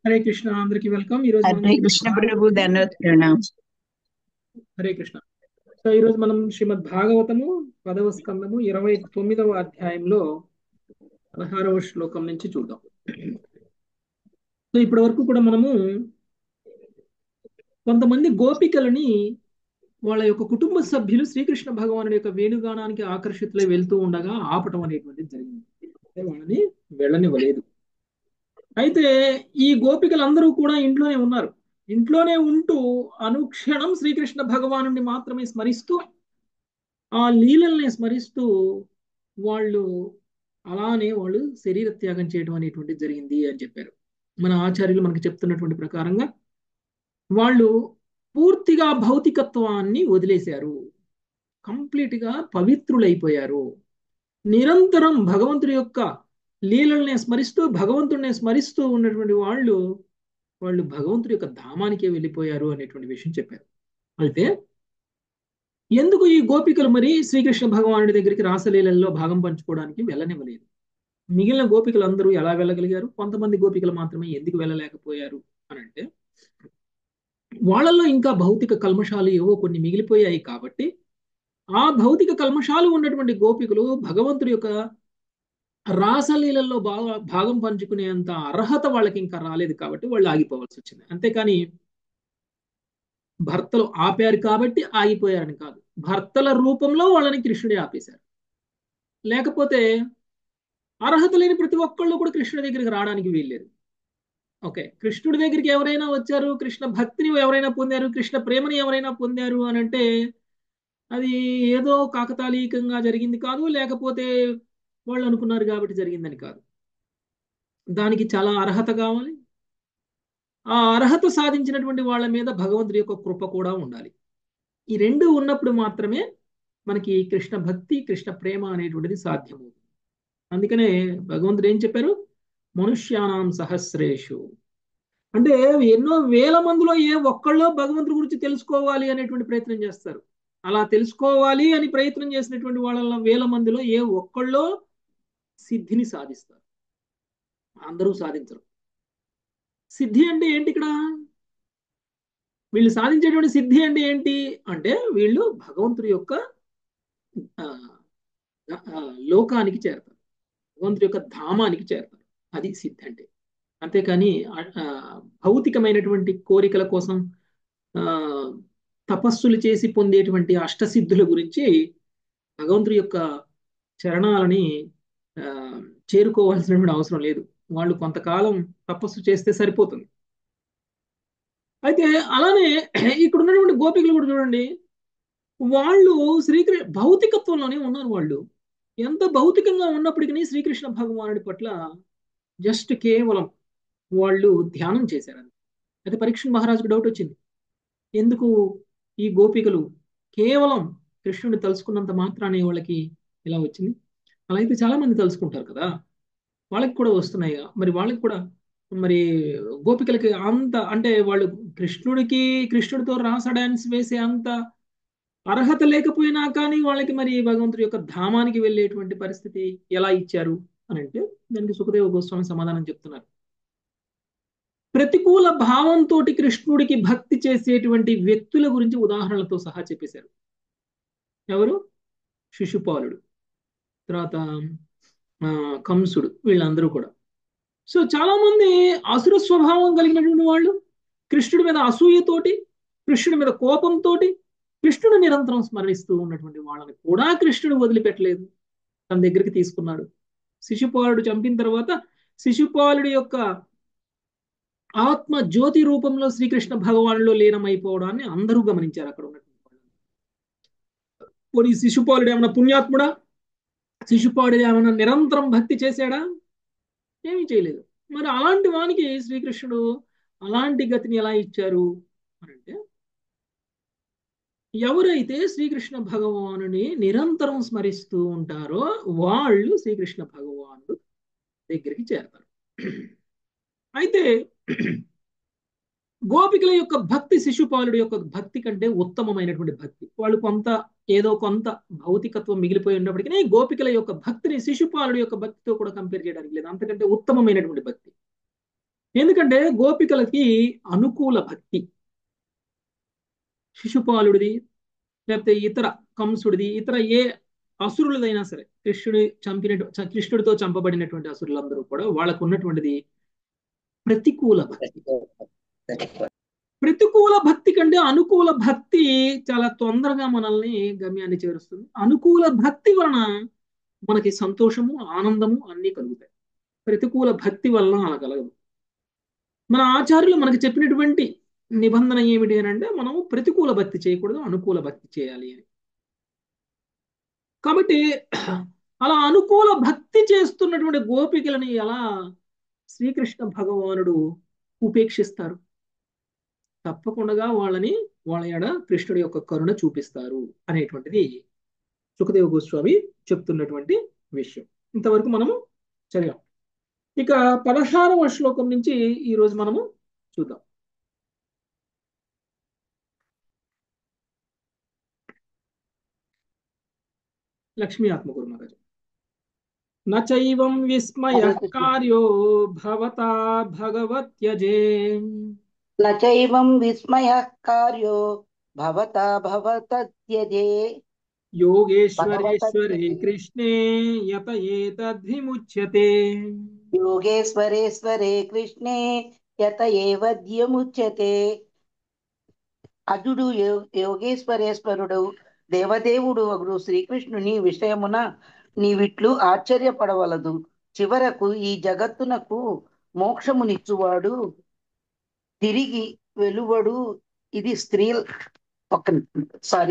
హరే కృష్ణ అందరికి వెల్కమ్ ఈ రోజు మనం హరే కృష్ణ ప్రభు ధన్యవాద ప్రణామ్ హరే కృష్ణ సో ఈ రోజు మనం శ్రీమద్ భాగవతము పదవ స్కందము ఇరవై తొమ్మిదవ అధ్యాయంలో పదహారవ శ్లోకం నుంచి చూద్దాం సో ఇప్పటి వరకు కూడా మనము కొంతమంది గోపికలని వాళ్ళ యొక్క కుటుంబ సభ్యులు శ్రీకృష్ణ భగవానుడి యొక్క వేణుగానానికి ఆకర్షితులై వెళ్తూ ఉండగా ఆపటం అనేటువంటిది జరిగింది అంటే వాళ్ళని వెళ్ళనివ్వలేదు అయితే ఈ గోపికలందరూ కూడా ఇంట్లోనే ఉన్నారు ఇంట్లోనే ఉంటూ అనుక్షణం శ్రీకృష్ణ భగవాను మాత్రమే స్మరిస్తూ ఆ లీలల్ని స్మరిస్తూ వాళ్ళు అలానే వాళ్ళు శరీర త్యాగం చేయడం అనేటువంటిది జరిగింది అని చెప్పారు మన ఆచార్యులు మనకి చెప్తున్నటువంటి ప్రకారంగా వాళ్ళు పూర్తిగా భౌతికత్వాన్ని వదిలేశారు కంప్లీట్గా పవిత్రులైపోయారు నిరంతరం భగవంతుడి యొక్క లీలల్ని స్మరిస్తూ భగవంతుడిని స్మరిస్తూ ఉన్నటువంటి వాళ్ళు వాళ్ళు భగవంతుడి యొక్క ధామానికే వెళ్ళిపోయారు అనేటువంటి విషయం చెప్పారు అయితే ఎందుకు ఈ గోపికలు మరి శ్రీకృష్ణ భగవానుడి దగ్గరికి రాసలీలల్లో భాగం పంచుకోవడానికి వెళ్ళనివ్వలేదు మిగిలిన గోపికలు అందరూ ఎలా వెళ్ళగలిగారు కొంతమంది గోపికలు మాత్రమే ఎందుకు వెళ్ళలేకపోయారు అని అంటే వాళ్ళల్లో ఇంకా భౌతిక కల్మషాలు ఏవో కొన్ని మిగిలిపోయాయి కాబట్టి ఆ భౌతిక కల్మషాలు ఉన్నటువంటి గోపికలు భగవంతుడి యొక్క రాసలీలల్లో బాగా భాగం పంచుకునేంత అర్హత వాళ్ళకి ఇంకా రాలేదు కాబట్టి వాళ్ళు ఆగిపోవాల్సి వచ్చింది అంతేకాని భర్తలు ఆపారు కాబట్టి ఆగిపోయారని కాదు భర్తల రూపంలో వాళ్ళని కృష్ణుడే ఆపేశారు లేకపోతే అర్హత లేని ప్రతి ఒక్కళ్ళు కూడా కృష్ణుడి దగ్గరికి రావడానికి వీల్లేదు ఓకే కృష్ణుడి దగ్గరికి ఎవరైనా వచ్చారు కృష్ణ భక్తిని ఎవరైనా పొందారు కృష్ణ ప్రేమని ఎవరైనా పొందారు అని అంటే అది ఏదో కాకతాళీయంగా జరిగింది కాదు లేకపోతే వాళ్ళు అనుకున్నారు కాబట్టి జరిగిందని కాదు దానికి చాలా అర్హత కావాలి ఆ అర్హత సాధించినటువంటి వాళ్ళ మీద భగవంతుడి యొక్క కృప కూడా ఉండాలి ఈ రెండు ఉన్నప్పుడు మాత్రమే మనకి కృష్ణ భక్తి కృష్ణ ప్రేమ అనేటువంటిది సాధ్యమవుతుంది అందుకనే భగవంతుడు ఏం చెప్పారు మనుష్యానాం సహస్రేషు అంటే ఎన్నో వేల మందిలో ఏ ఒక్కళ్ళో భగవంతుడి గురించి తెలుసుకోవాలి అనేటువంటి ప్రయత్నం చేస్తారు అలా తెలుసుకోవాలి అని ప్రయత్నం చేసినటువంటి వాళ్ళ వేల మందిలో ఏ ఒక్కళ్ళో సిద్ధిని సాధిస్తారు అందరూ సాధించరు సిద్ధి అంటే ఏంటి ఇక్కడ వీళ్ళు సాధించేటువంటి సిద్ధి అంటే ఏంటి అంటే వీళ్ళు భగవంతుడి యొక్క లోకానికి చేరతారు భగవంతుడి యొక్క ధామానికి చేరతారు అది సిద్ధి అంటే అంతేకాని భౌతికమైనటువంటి కోరికల కోసం తపస్సులు చేసి పొందేటువంటి అష్టసిద్ధుల గురించి భగవంతుడి యొక్క చరణాలని చేరుకోవాల్సినటువంటి అవసరం లేదు వాళ్ళు కొంతకాలం తపస్సు చేస్తే సరిపోతుంది అయితే అలానే ఇక్కడ ఉన్నటువంటి గోపికలు కూడా చూడండి వాళ్ళు శ్రీకృష్ణ భౌతికత్వంలోనే ఉన్నారు వాళ్ళు ఎంత భౌతికంగా ఉన్నప్పటికీ శ్రీకృష్ణ భగవానుడి పట్ల జస్ట్ కేవలం వాళ్ళు ధ్యానం చేశారు అయితే పరీక్ష మహారాజుకు డౌట్ వచ్చింది ఎందుకు ఈ గోపికలు కేవలం కృష్ణుడిని తలుసుకున్నంత మాత్రానే వాళ్ళకి ఇలా వచ్చింది అలా అయితే చాలా మంది తలుసుకుంటారు కదా వాళ్ళకి కూడా వస్తున్నాయి మరి వాళ్ళకి కూడా మరి గోపికలకి అంత అంటే వాళ్ళు కృష్ణుడికి కృష్ణుడితో రాస డాన్స్ వేసే అంత అర్హత లేకపోయినా కానీ వాళ్ళకి మరి భగవంతుడి యొక్క ధామానికి వెళ్ళేటువంటి పరిస్థితి ఎలా ఇచ్చారు అని అంటే దానికి సుఖదేవ గోస్వామి సమాధానం చెప్తున్నారు ప్రతికూల భావంతో కృష్ణుడికి భక్తి చేసేటువంటి వ్యక్తుల గురించి ఉదాహరణలతో సహా చెప్పేశారు ఎవరు శిశుపాలుడు తర్వాత కంసుడు వీళ్ళందరూ కూడా సో చాలా మంది అసుర స్వభావం కలిగినటువంటి వాళ్ళు కృష్ణుడి మీద అసూయతోటి కృష్ణుడి మీద కోపంతో కృష్ణుడు నిరంతరం స్మరిస్తూ ఉన్నటువంటి వాళ్ళని కూడా కృష్ణుడు వదిలిపెట్టలేదు తన దగ్గరికి తీసుకున్నాడు శిశుపాలుడు చంపిన తర్వాత శిశుపాలుడి యొక్క ఆత్మ జ్యోతి రూపంలో శ్రీకృష్ణ భగవానులో లీనమైపోవడాన్ని అందరూ గమనించారు అక్కడ ఉన్నటువంటి వాళ్ళు శిశుపాలుడు ఏమైనా పుణ్యాత్ముడా శిశుపాలుడు ఏమైనా నిరంతరం భక్తి చేశాడా ఏమీ చేయలేదు మరి అలాంటి వానికి శ్రీకృష్ణుడు అలాంటి గతిని ఎలా ఇచ్చారు అని అంటే ఎవరైతే శ్రీకృష్ణ భగవానుని నిరంతరం స్మరిస్తూ ఉంటారో వాళ్ళు శ్రీకృష్ణ భగవానుడు దగ్గరికి చేరతారు అయితే గోపికల యొక్క భక్తి శిశుపాలుడి యొక్క భక్తి కంటే ఉత్తమమైనటువంటి భక్తి వాళ్ళు కొంత ఏదో కొంత భౌతికత్వం మిగిలిపోయి ఉన్నప్పటికీ గోపికల యొక్క భక్తిని శిశుపాలుడి యొక్క భక్తితో కూడా కంపేర్ చేయడానికి లేదు అంతకంటే ఉత్తమమైనటువంటి భక్తి ఎందుకంటే గోపికలకి అనుకూల భక్తి శిశుపాలుడిది లేకపోతే ఇతర కంసుడిది ఇతర ఏ అసురులదైనా సరే కృష్ణుడి చంపిన కృష్ణుడితో చంపబడినటువంటి అసురులందరూ కూడా వాళ్ళకు ఉన్నటువంటిది ప్రతికూల భక్తి ప్రతికూల భక్తి కంటే అనుకూల భక్తి చాలా తొందరగా మనల్ని గమ్యాన్ని చేరుస్తుంది అనుకూల భక్తి వలన మనకి సంతోషము ఆనందము అన్నీ కలుగుతాయి ప్రతికూల భక్తి వలన అలా కలగదు మన ఆచార్యులు మనకి చెప్పినటువంటి నిబంధన ఏమిటి అని అంటే మనము ప్రతికూల భక్తి చేయకూడదు అనుకూల భక్తి చేయాలి అని కాబట్టి అలా అనుకూల భక్తి చేస్తున్నటువంటి గోపికలని ఎలా శ్రీకృష్ణ భగవానుడు ఉపేక్షిస్తారు తప్పకుండా వాళ్ళని వాళ్ళ ఎడ కృష్ణుడి యొక్క కరుణ చూపిస్తారు అనేటువంటిది సుఖదేవ గోస్వామి చెప్తున్నటువంటి విషయం ఇంతవరకు మనము చదివాం ఇక పదహారవ శ్లోకం నుంచి ఈరోజు మనము చూద్దాం లక్ష్మీ ఆత్మగురు మహారాజు నైవం విస్మయ కార్యో భవతా భగవత్యజే నైవం విస్మయ కార్యో భవతా భవతత్యజే యోగేశ్వరేశ్వరే కృష్ణే యత ఏతద్విముచ్యతే యోగేశ్వరేశ్వరే కృష్ణే యత ఏవద్యముచ్యతే అజుడు యోగేశ్వరేశ్వరుడు దేవదేవుడు అగుడు శ్రీకృష్ణుని విషయమున నీవిట్లు ఆశ్చర్యపడవలదు చివరకు ఈ జగత్తునకు మోక్షమునిచ్చువాడు తిరిగి వెలువడు ఇది స్త్రీ ఒక సారీ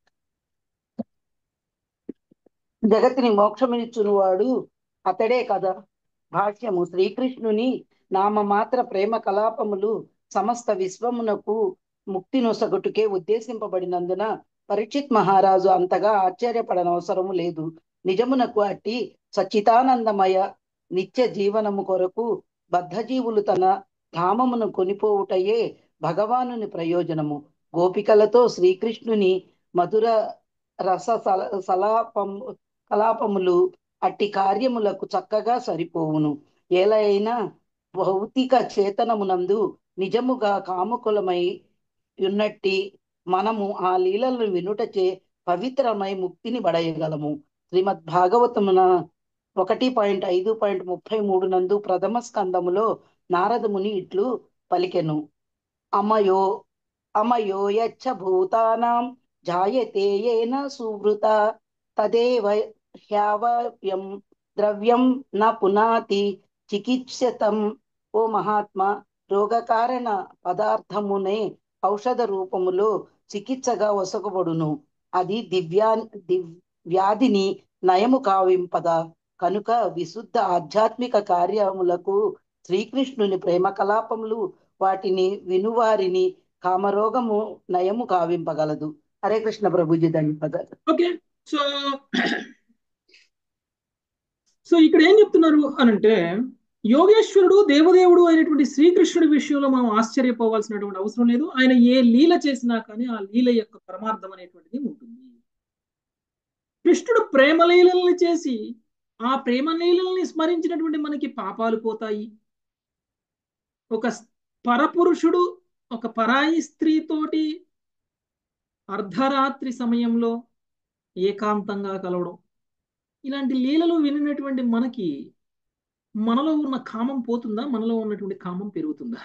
జగత్తుని మోక్షమునిచ్చునువాడు అతడే కదా భాష్యము శ్రీకృష్ణుని నామ మాత్ర ప్రేమ కలాపములు సమస్త విశ్వమునకు ముక్తి నొసగుటుకే ఉద్దేశింపబడినందున పరీక్షిత్ మహారాజు అంతగా ఆశ్చర్యపడనవసరము లేదు నిజమునకు అట్టి సచ్చితానందమయ నిత్య జీవనము కొరకు బద్ధజీవులు తన ధామమును కొనిపోవుటయే భగవానుని ప్రయోజనము గోపికలతో శ్రీకృష్ణుని మధుర రస సలాపము కలాపములు అట్టి కార్యములకు చక్కగా సరిపోవును ఏలైనా భౌతిక చేతనమునందు నిజముగా కాముకులమై ఉన్నట్టి మనము ఆ లీలలను వినుటచే పవిత్రమై ముక్తిని బడయగలము శ్రీమద్ భాగవతమున ఒకటి పాయింట్ ఐదు పాయింట్ ముప్పై మూడు నందు ప్రథమ స్కందములో నారదముని ఇట్లు పలికెను అమయో అమయో యచ్చ భూతానాం జాయతే ఏన సువృత తదేవ హ్యావయం ద్రవ్యం న పునాతి చికిత్సతం ఓ మహాత్మ రోగకారణ పదార్థమునే ఔషధ రూపములో చికిత్సగా ఒసగబడును అది దివ్యా దివ్ వ్యాధిని నయము కావింపద కనుక విశుద్ధ ఆధ్యాత్మిక కార్యములకు శ్రీకృష్ణుని ప్రేమ కలాపములు వాటిని వినువారిని కామరోగము నయము కావింపగలదు హరే కృష్ణ ప్రభుజీ ధన్యవాదాలు ఓకే సో సో ఇక్కడ ఏం చెప్తున్నారు అనంటే యోగేశ్వరుడు దేవదేవుడు అయినటువంటి శ్రీకృష్ణుడి విషయంలో మనం ఆశ్చర్యపోవాల్సినటువంటి అవసరం లేదు ఆయన ఏ లీల చేసినా కానీ ఆ లీల యొక్క పరమార్థం అనేటువంటిది ఉంటుంది కృష్ణుడు ప్రేమలీలల్ని చేసి ఆ ప్రేమలీలల్ని స్మరించినటువంటి మనకి పాపాలు పోతాయి ఒక పరపురుషుడు ఒక పరాయి స్త్రీతోటి అర్ధరాత్రి సమయంలో ఏకాంతంగా కలవడం ఇలాంటి లీలలు వినినటువంటి మనకి మనలో ఉన్న కామం పోతుందా మనలో ఉన్నటువంటి కామం పెరుగుతుందా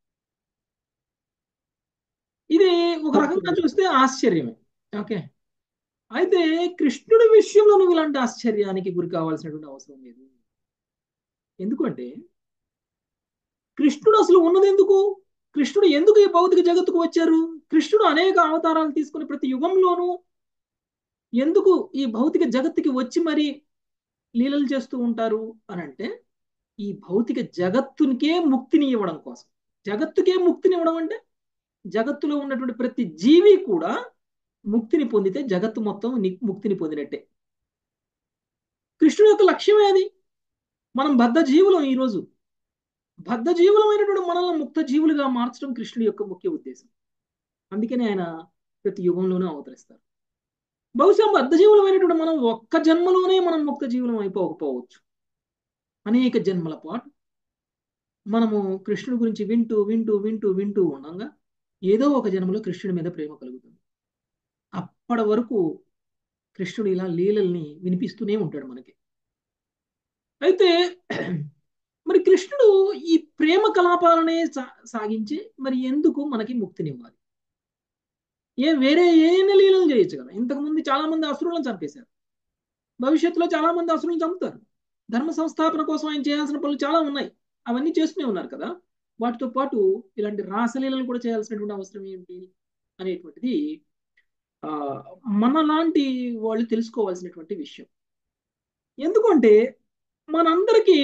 ఇది ఒక రకంగా చూస్తే ఆశ్చర్యమే ఓకే అయితే కృష్ణుడి విషయంలో నువ్వు ఇలాంటి ఆశ్చర్యానికి గురి కావాల్సినటువంటి అవసరం లేదు ఎందుకంటే కృష్ణుడు అసలు ఉన్నది ఎందుకు కృష్ణుడు ఎందుకు ఈ భౌతిక జగత్తుకు వచ్చారు కృష్ణుడు అనేక అవతారాలు తీసుకుని ప్రతి యుగంలోనూ ఎందుకు ఈ భౌతిక జగత్తుకి వచ్చి మరి లీలలు చేస్తూ ఉంటారు అని అంటే ఈ భౌతిక జగత్తునికే ముక్తిని ఇవ్వడం కోసం జగత్తుకే ముక్తిని ఇవ్వడం అంటే జగత్తులో ఉన్నటువంటి ప్రతి జీవి కూడా ముక్తిని పొందితే జగత్తు మొత్తం ముక్తిని పొందినట్టే కృష్ణుడు యొక్క లక్ష్యమే అది మనం బద్ధ జీవులం ఈరోజు బద్ధ జీవులమైనటువంటి మనల్ని ముక్త జీవులుగా మార్చడం కృష్ణుడి యొక్క ముఖ్య ఉద్దేశం అందుకనే ఆయన ప్రతి యుగంలోనూ అవతరిస్తారు బహుశా బద్ధ జీవులమైనటువంటి మనం ఒక్క జన్మలోనే మనం ముక్త జీవులం అయిపోకపోవచ్చు అనేక జన్మల పాటు మనము కృష్ణుడి గురించి వింటూ వింటూ వింటూ వింటూ ఉండగా ఏదో ఒక జన్మలో కృష్ణుడి మీద ప్రేమ కలుగుతుంది అప్పటి వరకు కృష్ణుడు ఇలా లీలల్ని వినిపిస్తూనే ఉంటాడు మనకి అయితే మరి కృష్ణుడు ఈ ప్రేమ కలాపాలనే సాగించి మరి ఎందుకు మనకి ముక్తినివ్వాలి ఏ వేరే ఏమైనా లీలలు చేయొచ్చు కదా ఇంతకుముందు చాలా మంది అసురులను చంపేశారు భవిష్యత్తులో చాలా మంది అసురులను చంపుతారు ధర్మ సంస్థాపన కోసం ఆయన చేయాల్సిన పనులు చాలా ఉన్నాయి అవన్నీ చేస్తూనే ఉన్నారు కదా వాటితో పాటు ఇలాంటి రాసలీలను కూడా చేయాల్సినటువంటి అవసరం ఏంటి అనేటువంటిది ఆ మనలాంటి వాళ్ళు తెలుసుకోవాల్సినటువంటి విషయం ఎందుకంటే మనందరికీ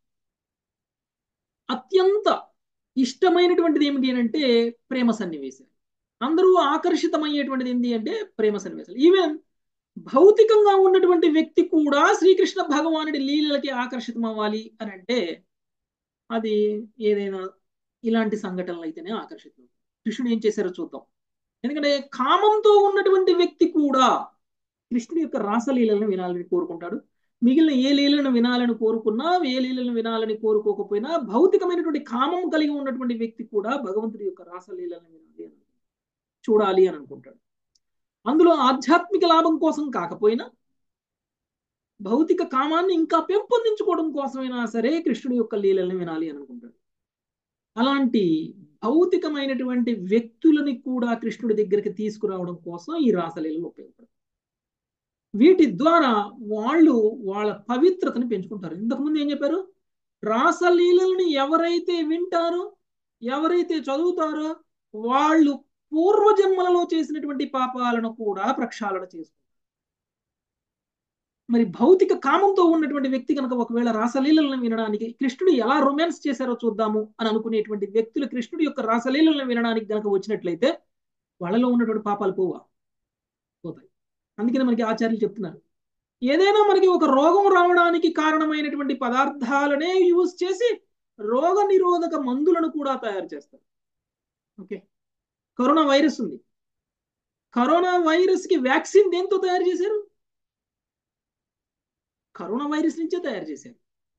అత్యంత ఇష్టమైనటువంటిది ఏమిటి అని అంటే ప్రేమ సన్నివేశాలు అందరూ ఆకర్షితమయ్యేటువంటిది ఏంటి అంటే ప్రేమ సన్నివేశాలు ఈవెన్ భౌతికంగా ఉన్నటువంటి వ్యక్తి కూడా శ్రీకృష్ణ భగవానుడి లీలలకి ఆకర్షితం అవ్వాలి అని అంటే అది ఏదైనా ఇలాంటి సంఘటనలు అయితేనే ఆకర్షితం కృష్ణుడు ఏం చేశారో చూద్దాం ఎందుకంటే కామంతో ఉన్నటువంటి వ్యక్తి కూడా కృష్ణుడి యొక్క రాసలీలను వినాలని కోరుకుంటాడు మిగిలిన ఏ లీలను వినాలని కోరుకున్నా ఏ లీలను వినాలని కోరుకోకపోయినా భౌతికమైనటువంటి కామం కలిగి ఉన్నటువంటి వ్యక్తి కూడా భగవంతుడి యొక్క రాసలీలను వినాలి అని చూడాలి అని అనుకుంటాడు అందులో ఆధ్యాత్మిక లాభం కోసం కాకపోయినా భౌతిక కామాన్ని ఇంకా పెంపొందించుకోవడం కోసమైనా సరే కృష్ణుడి యొక్క లీలల్ని వినాలి అని అనుకుంటాడు అలాంటి భౌతికమైనటువంటి వ్యక్తులని కూడా కృష్ణుడి దగ్గరికి తీసుకురావడం కోసం ఈ రాసలీలలు ఉపయోగపడతాయి వీటి ద్వారా వాళ్ళు వాళ్ళ పవిత్రతను పెంచుకుంటారు ఇంతకుముందు ఏం చెప్పారు రాసలీలని ఎవరైతే వింటారో ఎవరైతే చదువుతారో వాళ్ళు పూర్వజన్మలలో చేసినటువంటి పాపాలను కూడా ప్రక్షాళన చేసుకుంటారు మరి భౌతిక కామంతో ఉన్నటువంటి వ్యక్తి కనుక ఒకవేళ రాసలీలను వినడానికి కృష్ణుడు ఎలా రొమాన్స్ చేశారో చూద్దాము అని అనుకునేటువంటి వ్యక్తులు కృష్ణుడి యొక్క రాసలీలను వినడానికి కనుక వచ్చినట్లయితే వాళ్ళలో ఉన్నటువంటి పాపాలు పోవా పోతాయి అందుకని మనకి ఆచార్యులు చెప్తున్నారు ఏదైనా మనకి ఒక రోగం రావడానికి కారణమైనటువంటి పదార్థాలనే యూజ్ చేసి రోగ నిరోధక మందులను కూడా తయారు చేస్తారు ఓకే కరోనా వైరస్ ఉంది కరోనా వైరస్ కి వ్యాక్సిన్ దేంతో తయారు చేశారు కరోనా వైరస్ నుంచే తయారు చేశారు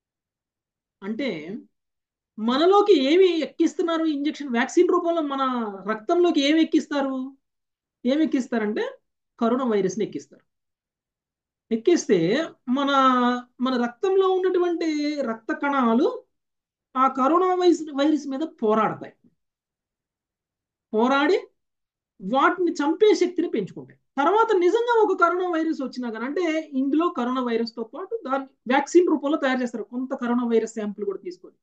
అంటే మనలోకి ఏమి ఎక్కిస్తున్నారు ఇంజెక్షన్ వ్యాక్సిన్ రూపంలో మన రక్తంలోకి ఏమి ఎక్కిస్తారు ఏమి ఎక్కిస్తారంటే కరోనా వైరస్ని ఎక్కిస్తారు ఎక్కిస్తే మన మన రక్తంలో ఉన్నటువంటి రక్త కణాలు ఆ కరోనా వైరస్ వైరస్ మీద పోరాడతాయి పోరాడి వాటిని చంపే శక్తిని పెంచుకుంటాయి తర్వాత నిజంగా ఒక కరోనా వైరస్ వచ్చినా కానీ అంటే ఇందులో కరోనా వైరస్ తో పాటు దాన్ని వ్యాక్సిన్ రూపంలో తయారు చేస్తారు కొంత కరోనా వైరస్ శాంపుల్ కూడా తీసుకొని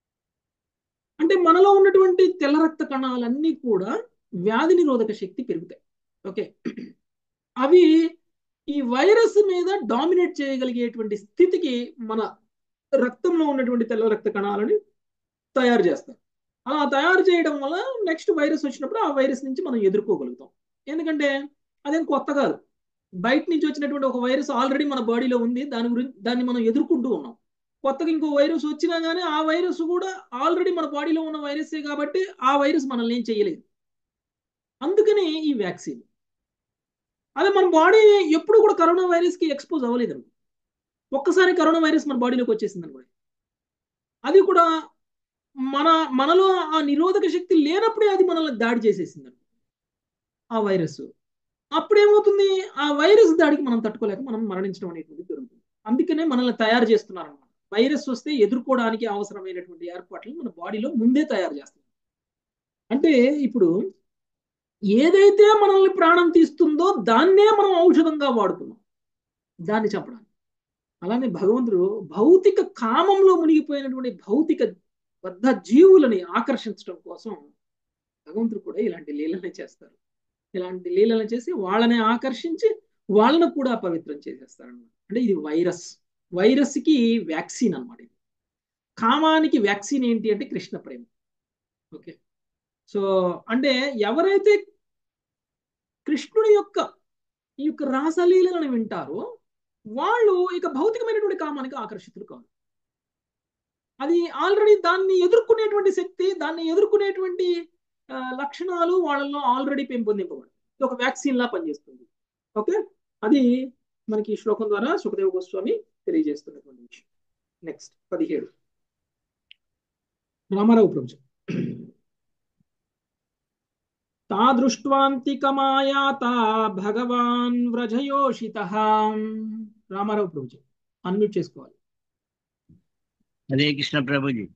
అంటే మనలో ఉన్నటువంటి తెల్ల రక్త కణాలన్నీ కూడా వ్యాధి నిరోధక శక్తి పెరుగుతాయి ఓకే అవి ఈ వైరస్ మీద డామినేట్ చేయగలిగేటువంటి స్థితికి మన రక్తంలో ఉన్నటువంటి తెల్ల రక్త కణాలని తయారు చేస్తారు అలా తయారు చేయడం వల్ల నెక్స్ట్ వైరస్ వచ్చినప్పుడు ఆ వైరస్ నుంచి మనం ఎదుర్కోగలుగుతాం ఎందుకంటే అదేం కొత్త కాదు బయట నుంచి వచ్చినటువంటి ఒక వైరస్ ఆల్రెడీ మన బాడీలో ఉంది దాని గురించి దాన్ని మనం ఎదుర్కొంటూ ఉన్నాం కొత్తగా ఇంకో వైరస్ వచ్చినా కానీ ఆ వైరస్ కూడా ఆల్రెడీ మన బాడీలో ఉన్న వైరసే కాబట్టి ఆ వైరస్ మనల్ని ఏం చేయలేదు అందుకని ఈ వ్యాక్సిన్ అదే మన బాడీ ఎప్పుడు కూడా కరోనా వైరస్కి ఎక్స్పోజ్ అవ్వలేదు ఒక్కసారి కరోనా వైరస్ మన బాడీలోకి వచ్చేసింది అనుకోండి అది కూడా మన మనలో ఆ నిరోధక శక్తి లేనప్పుడే అది మనల్ని దాడి చేసేసింది ఆ వైరస్ అప్పుడేమవుతుంది ఆ వైరస్ దాడికి మనం తట్టుకోలేక మనం మరణించడం అనేటువంటిది జరుగుతుంది అందుకనే మనల్ని తయారు చేస్తున్నారు అనమాట వైరస్ వస్తే ఎదుర్కోవడానికి అవసరమైనటువంటి ఏర్పాట్లు మన బాడీలో ముందే తయారు చేస్తున్నారు అంటే ఇప్పుడు ఏదైతే మనల్ని ప్రాణం తీస్తుందో దాన్నే మనం ఔషధంగా వాడుతున్నాం దాన్ని చెప్పడానికి అలానే భగవంతుడు భౌతిక కామంలో మునిగిపోయినటువంటి భౌతిక బద్ధ జీవులని ఆకర్షించడం కోసం భగవంతుడు కూడా ఇలాంటి లీలనే చేస్తారు ఇలాంటి లీలలను చేసి వాళ్ళని ఆకర్షించి వాళ్ళను కూడా పవిత్రం చేసేస్తారనమాట అంటే ఇది వైరస్ వైరస్కి వ్యాక్సిన్ అనమాట ఇది కామానికి వ్యాక్సిన్ ఏంటి అంటే కృష్ణ ప్రేమ ఓకే సో అంటే ఎవరైతే కృష్ణుడి యొక్క ఈ యొక్క రాసలీలను వింటారో వాళ్ళు ఇక భౌతికమైనటువంటి కామానికి ఆకర్షితులు కాదు అది ఆల్రెడీ దాన్ని ఎదుర్కొనేటువంటి శక్తి దాన్ని ఎదుర్కొనేటువంటి లక్షణాలు వాళ్ళలో ఆల్రెడీ పెంపొందింపబడి ఒక వ్యాక్సిన్ లా పనిచేస్తుంది ఓకే అది మనకి ఈ శ్లోకం ద్వారా సుఖదేవ గోస్వామి తెలియజేస్తున్నటువంటి విషయం నెక్స్ట్ పదిహేడు రామారావు ప్రభుజీ తాదృష్ట్వాంతికమాయాత భగవాన్ వ్రజయోషిత రామారావు ప్రభుజీ అన్మ్యూట్ చేసుకోవాలి హరే కృష్ణ ప్రభుజీ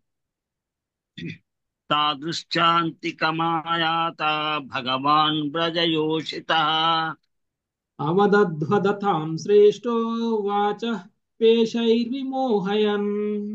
తాదృశ్చాంతికమాయాత భగవాన్ వ్రజయోషిత అవదధ్వదతాం శ్రేష్టో వాచ పేషైర్విమోహయన్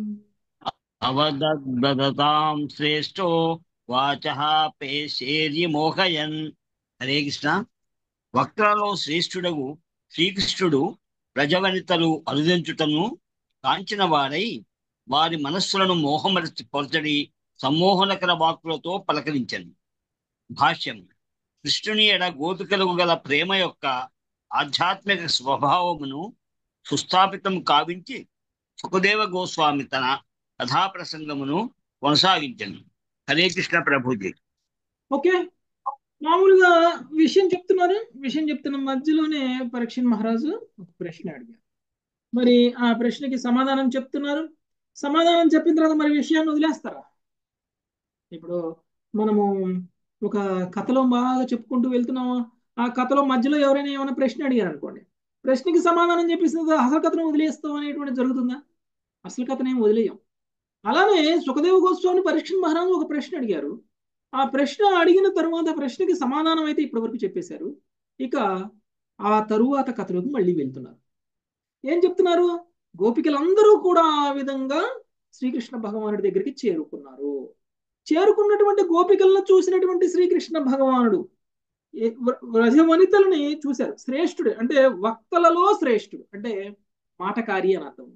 అవదద్వదతాం శ్రేష్టో వాచ పేశేర్యమోహయన్ హరే కృష్ణ వక్తలలో శ్రేష్ఠుడగు శ్రీకృష్ణుడు ప్రజవనితలు అరుదించుటను కాంచిన వారై వారి మనస్సులను మోహమరచి పొరచడి సమ్మోహనకర వాక్కులతో పలకరించను భాష్యం కృష్ణుని ఎడ గోపికలకు గల ప్రేమ యొక్క ఆధ్యాత్మిక స్వభావమును సుస్థాపితం కావించి సుఖదేవ గోస్వామి తన కథాప్రసంగమును కొనసాగించను హరే కృష్ణ ప్రభుజీ ఓకే మామూలుగా విషయం చెప్తున్నారు విషయం చెప్తున్న మధ్యలోనే పరీక్షణ్ మహారాజు ఒక ప్రశ్న అడిగారు మరి ఆ ప్రశ్నకి సమాధానం చెప్తున్నారు సమాధానం చెప్పిన తర్వాత మరి విషయాన్ని వదిలేస్తారా ఇప్పుడు మనము ఒక కథలో బాగా చెప్పుకుంటూ వెళ్తున్నాము ఆ కథలో మధ్యలో ఎవరైనా ఏమైనా ప్రశ్న అడిగారు అనుకోండి ప్రశ్నకి సమాధానం చెప్పేసిన తర్వాత అసలు కథను వదిలేస్తాం అనేటువంటి జరుగుతుందా అసలు కథను ఏం వదిలేయం అలానే సుఖదేవ గోస్వామి పరీక్ష మహారాజు ఒక ప్రశ్న అడిగారు ఆ ప్రశ్న అడిగిన తరువాత ప్రశ్నకి సమాధానం అయితే ఇప్పటివరకు చెప్పేశారు ఇక ఆ తరువాత కథలోకి మళ్ళీ వెళ్తున్నారు ఏం చెప్తున్నారు గోపికలందరూ కూడా ఆ విధంగా శ్రీకృష్ణ భగవానుడి దగ్గరికి చేరుకున్నారు చేరుకున్నటువంటి గోపికలను చూసినటువంటి శ్రీకృష్ణ భగవానుడు వ్రజవనితలని చూశారు శ్రేష్ఠుడు అంటే వక్తలలో శ్రేష్ఠుడు అంటే మాటకారి అని అర్థం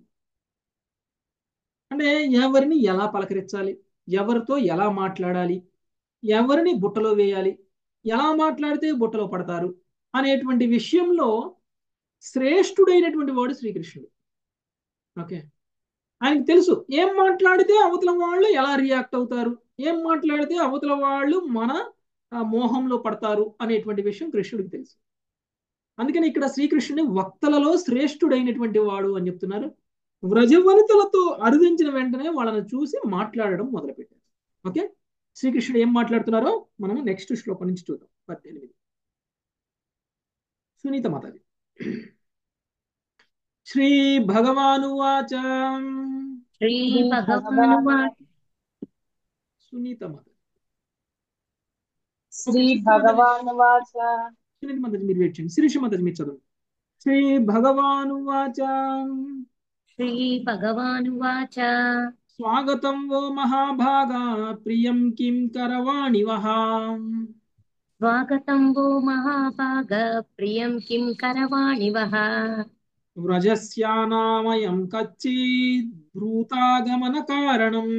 అంటే ఎవరిని ఎలా పలకరించాలి ఎవరితో ఎలా మాట్లాడాలి ఎవరిని బుట్టలో వేయాలి ఎలా మాట్లాడితే బుట్టలో పడతారు అనేటువంటి విషయంలో శ్రేష్ఠుడైనటువంటి వాడు శ్రీకృష్ణుడు ఓకే ఆయనకు తెలుసు ఏం మాట్లాడితే అవతల వాళ్ళు ఎలా రియాక్ట్ అవుతారు ఏం మాట్లాడితే అవతల వాళ్ళు మన మోహంలో పడతారు అనేటువంటి విషయం కృష్ణుడికి తెలుసు అందుకని ఇక్కడ శ్రీకృష్ణుని వక్తలలో శ్రేష్ఠుడైనటువంటి వాడు అని చెప్తున్నారు వ్రజవనితలతో అరుదించిన వెంటనే వాళ్ళని చూసి మాట్లాడడం మొదలుపెట్టారు ఓకే శ్రీకృష్ణుడు ఏం మాట్లాడుతున్నారో మనం నెక్స్ట్ శ్లోకం నుంచి చూద్దాం పద్దెనిమిది సునీత మాతాజీ శ్రీ భగవానువాచ శ్రీ భగవానువాచ సునీత మాత శ్రీ భగవానువాచ సునీత మాతాజీ మీరు వెయిట్ చేయండి శిరీష మాతాజీ మీరు చదవండి శ్రీ భగవానువాచ శ్రీ భగవానువాచ స్వాగతం ఓ మహాభాగా ప్రియం కిం కరవాణి వహా స్వాగతం వో మహాభాగ ప్రియం కిం కరవాణి వహ వ్రజస్యానామయం కచ్చిద్ భ్రూతాగమన కారణం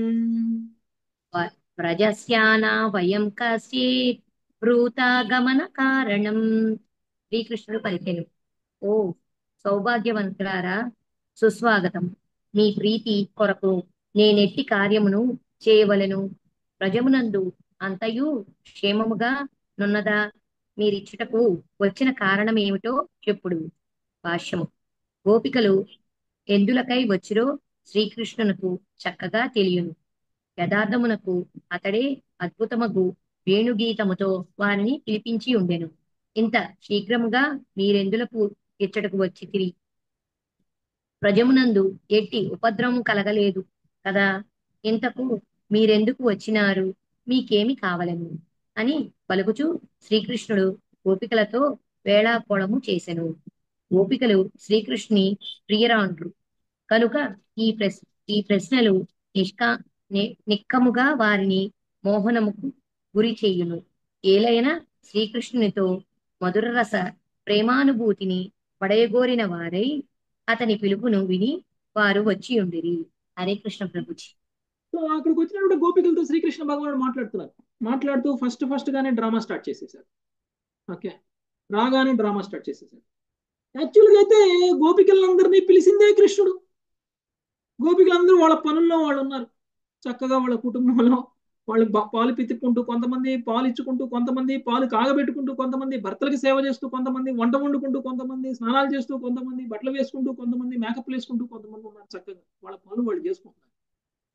వ్రజస్యానా వయం కశ్చిత్ భ్రూతాగమన కారణం శ్రీకృష్ణుడు పలికెను ఓ సౌభాగ్యవంతులారా సుస్వాగతం మీ ప్రీతి కొరకు నేనెట్టి కార్యమును చేయవలను ప్రజమునందు అంతయు క్షేమముగా నున్నదా మీరిచ్చుటకు వచ్చిన కారణం ఏమిటో చెప్పుడు భాష్యము గోపికలు ఎందులకై వచ్చిరో శ్రీకృష్ణునకు చక్కగా తెలియను యథార్థమునకు అతడే అద్భుతమగు వేణుగీతముతో వారిని పిలిపించి ఉండెను ఇంత శీఘ్రముగా మీరెందులకు ఇచ్చటకు వచ్చి తిరిగి ప్రజమునందు ఎట్టి ఉపద్రవం కలగలేదు కదా ఇంతకు మీరెందుకు వచ్చినారు మీకేమి కావలను అని పలుకుచూ శ్రీకృష్ణుడు గోపికలతో వేళాకోళము చేసెను గోపికలు శ్రీకృష్ణుని ప్రియరాండ్రు కనుక ఈ ప్రశ్న ఈ ప్రశ్నలు నిష్కా నిక్కముగా వారిని మోహనముకు గురి చేయును ఏలైనా శ్రీకృష్ణునితో మధుర రస ప్రేమానుభూతిని పడయగోరిన వారై అతని పిలుపును విని వారు వచ్చి ఉండిరి హరే కృష్ణ ప్రభుజీ సో అక్కడికి వచ్చినప్పుడు గోపికలతో శ్రీకృష్ణ భగవానుడు మాట్లాడుతున్నారు మాట్లాడుతూ ఫస్ట్ ఫస్ట్ గానే డ్రామా స్టార్ట్ చేసేసారు ఓకే రాగానే డ్రామా స్టార్ట్ చేసేసారు యాక్చువల్గా అయితే గోపికలందరినీ పిలిచిందే కృష్ణుడు గోపికలందరూ వాళ్ళ పనుల్లో వాళ్ళు ఉన్నారు చక్కగా వాళ్ళ కుటుంబంలో వాళ్ళు పాలు పితుక్కుంటూ కొంతమంది పాలు ఇచ్చుకుంటూ కొంతమంది పాలు కాగబెట్టుకుంటూ కొంతమంది భర్తలకి సేవ చేస్తూ కొంతమంది వంట వండుకుంటూ కొంతమంది స్నానాలు చేస్తూ కొంతమంది బట్టలు వేసుకుంటూ కొంతమంది మేకప్ వేసుకుంటూ కొంతమంది ఉన్నారు చక్కగా వాళ్ళ పనులు వాళ్ళు చేసుకుంటున్నారు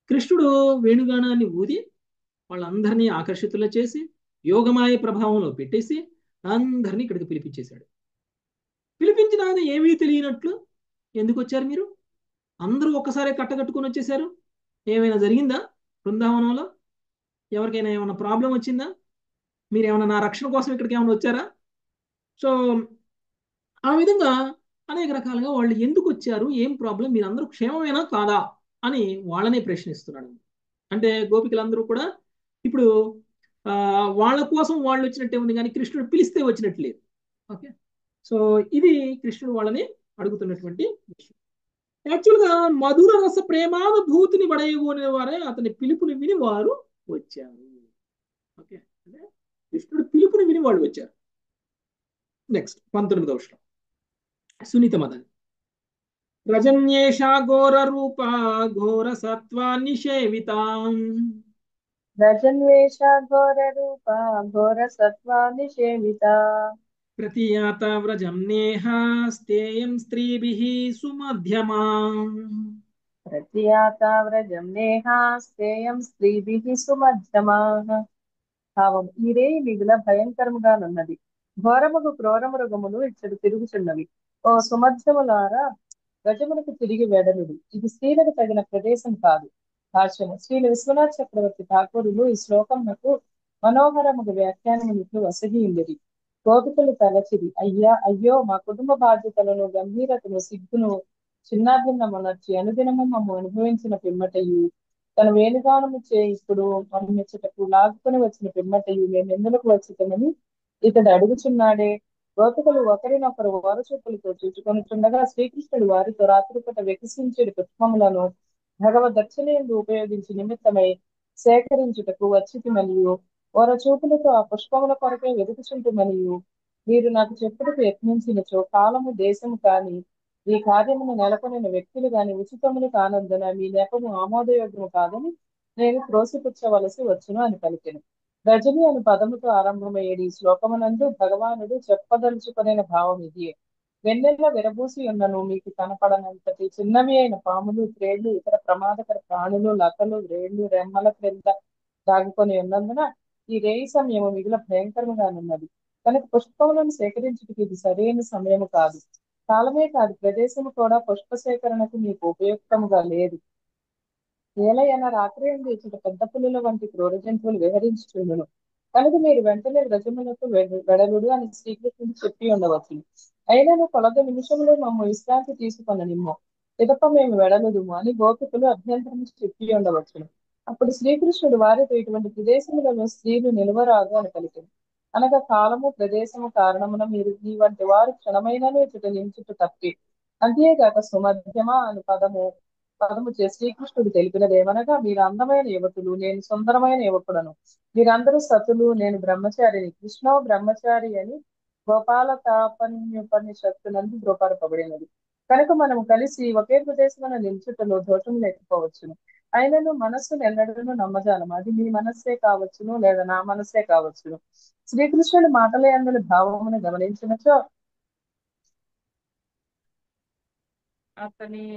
కృష్ణుడు వేణుగానాన్ని ఊది వాళ్ళందరినీ ఆకర్షితులు చేసి యోగమాయ ప్రభావంలో పెట్టేసి అందరినీ ఇక్కడికి పిలిపించేశాడు పిలిపించిన ఆయన ఏమీ తెలియనట్లు ఎందుకు వచ్చారు మీరు అందరూ ఒక్కసారి కట్టకట్టుకొని వచ్చేసారు ఏమైనా జరిగిందా బృందావనంలో ఎవరికైనా ఏమైనా ప్రాబ్లం వచ్చిందా మీరు ఏమైనా నా రక్షణ కోసం ఇక్కడికి ఏమైనా వచ్చారా సో ఆ విధంగా అనేక రకాలుగా వాళ్ళు ఎందుకు వచ్చారు ఏం ప్రాబ్లం మీరందరూ క్షేమమేనా కాదా అని వాళ్ళనే ప్రశ్నిస్తున్నాడు అంటే గోపికలందరూ కూడా ఇప్పుడు ఆ, వాళ్ళ కోసం వాళ్ళు వచ్చినట్టే ఉంది కానీ కృష్ణుడు పిలిస్తే వచ్చినట్టు లేదు ఓకే సో ఇది కృష్ణుడు వాళ్ళని అడుగుతున్నటువంటి విషయం యాక్చువల్గా మధుర రస ప్రేమానుభూతిని పడయగోని వారే అతని పిలుపుని విని వారు వచ్చారు ఓకే అంటే కృష్ణుడు పిలుపుని విని వాళ్ళు వచ్చారు నెక్స్ట్ పంతొమ్మిదవ శ్లోకం సునీత మదన్ రజన్యేషా ఘోర రూప ఘోర సత్వా నిషేవితాం రజన్వేష ఘోర రూప ఘోర సత్వా నిషేవిత ప్రతియాత వ్రజం నేహ స్థేయం స్త్రీభిః సుమధ్యమా ప్రత్యాత వ్రజం నేహా స్థేయం స్త్రీభిః సుమధ్యమాః భావం ఈ రేయి మిగుల భయంకరముగానున్నది ఘోరముగు క్రూర మృగములు ఇచ్చడు తిరుగుచున్నవి ఓ సుమధ్యములారా గజములకు తిరిగి వెడలుడు ఇది స్త్రీలకు తగిన ప్రదేశం కాదు భాష్యము శ్రీల విశ్వనాథ్ చక్రవర్తి ఠాకూరులు ఈ శ్లోకమునకు మనోహరముగు వ్యాఖ్యానములు వసగి ఉండేది గోపికలు తలచిరి అయ్యా అయ్యో మా కుటుంబ బాధ్యతలను గంభీరతను సిగ్గును చిన్నాభిన్నమునర్చి అనుదినము మమ్ము అనుభవించిన పిమ్మటయు తన వేణుగానము చే ఇప్పుడు మమ్మిచ్చటకు లాగుకొని వచ్చిన పిమ్మటయు మేము ఎందులకు వచ్చితమని ఇతడు అడుగుచున్నాడే గోపికలు ఒకరినొకరు ఓరచూపులతో చూచుకొనుచుండగా శ్రీకృష్ణుడు వారితో రాత్రిపూట వికసించేడు పుష్పములను భగవద్ దక్షిణేందు ఉపయోగించి నిమిత్తమై సేకరించుటకు వచ్చితి మరియు ఓర చూపులతో ఆ పుష్పముల కొరకే వెతుకుచుంటు మరియు మీరు నాకు చెప్పుటకు యత్నించినచో కాలము దేశము కాని ఈ కార్యమును నెలకొనిన వ్యక్తులు గాని ఉచితములు కానందున మీ నెపము ఆమోదయోగ్యము కాదని నేను త్రోసిపుచ్చవలసి వచ్చును అని పలికెను రజని అను పదముతో ఆరంభమయ్యేది ఈ శ్లోకమునందు భగవానుడు చెప్పదలుచుకునే భావం ఇది వెన్నెల విరబూసి ఉన్నను మీకు కనపడనంతటి చిన్నవి అయిన పాములు త్రేళ్లు ఇతర ప్రమాదకర ప్రాణులు లతలు వ్రేళ్లు రెమ్మల క్రింద దాగుకొని ఉన్నందున ఈ రేయి సమయము మిగిలిన భయంకరముగానున్నది కనుక పుష్పములను సేకరించుటకు ఇది సరైన సమయము కాదు కాలమే కాదు ప్రదేశము కూడా పుష్ప సేకరణకు మీకు ఉపయుక్తముగా లేదు ఏలయన రాత్రి ఎందు ఇచ్చట పెద్ద పులుల వంటి క్రూర జంతువులు విహరించుచుండును కనుక మీరు వెంటనే వ్రజములకు వెడ- వెడలుడు అని శ్రీకృష్ణుడు చెప్పి ఉండవచ్చు అయినను కొలత నిమిషములో మమ్మ విశ్రాంతి తీసుకొన నిమ్ము పిదప మేము వెడలుదుము అని గోపికలు అభ్యంతరం చెప్పి ఉండవచ్చును అప్పుడు శ్రీకృష్ణుడు వారితో ఇటువంటి ప్రదేశములలో స్త్రీలు నిలవరాదు అని పలికింది అనగా కాలము ప్రదేశము కారణమున మీరు ఈ వంటి వారు క్షణమైనను ఇచ్చట నించుట తప్పి అంతేగాక సుమధ్యమ అను పదము పదము చే శ్రీకృష్ణుడు తెలిపినదేమనగా మీరు అందమైన యువతులు నేను సుందరమైన యువకుడను మీరందరూ సతులు నేను బ్రహ్మచారిని కృష్ణ బ్రహ్మచారి అని గోపాల తాపన్యుపనిషత్తునందు ధృవపరపబడినది కనుక మనం కలిసి ఒకే ప్రదేశమైన నిల్చుటలో దోషం లేకపోవచ్చును అయినను మనస్సును ఎన్నడూ నమ్మజాలం అది మీ మనస్సే కావచ్చును లేదా నా మనస్సే కావచ్చును శ్రీకృష్ణుడి మాటలే అందులో భావమును గమనించినచో అతని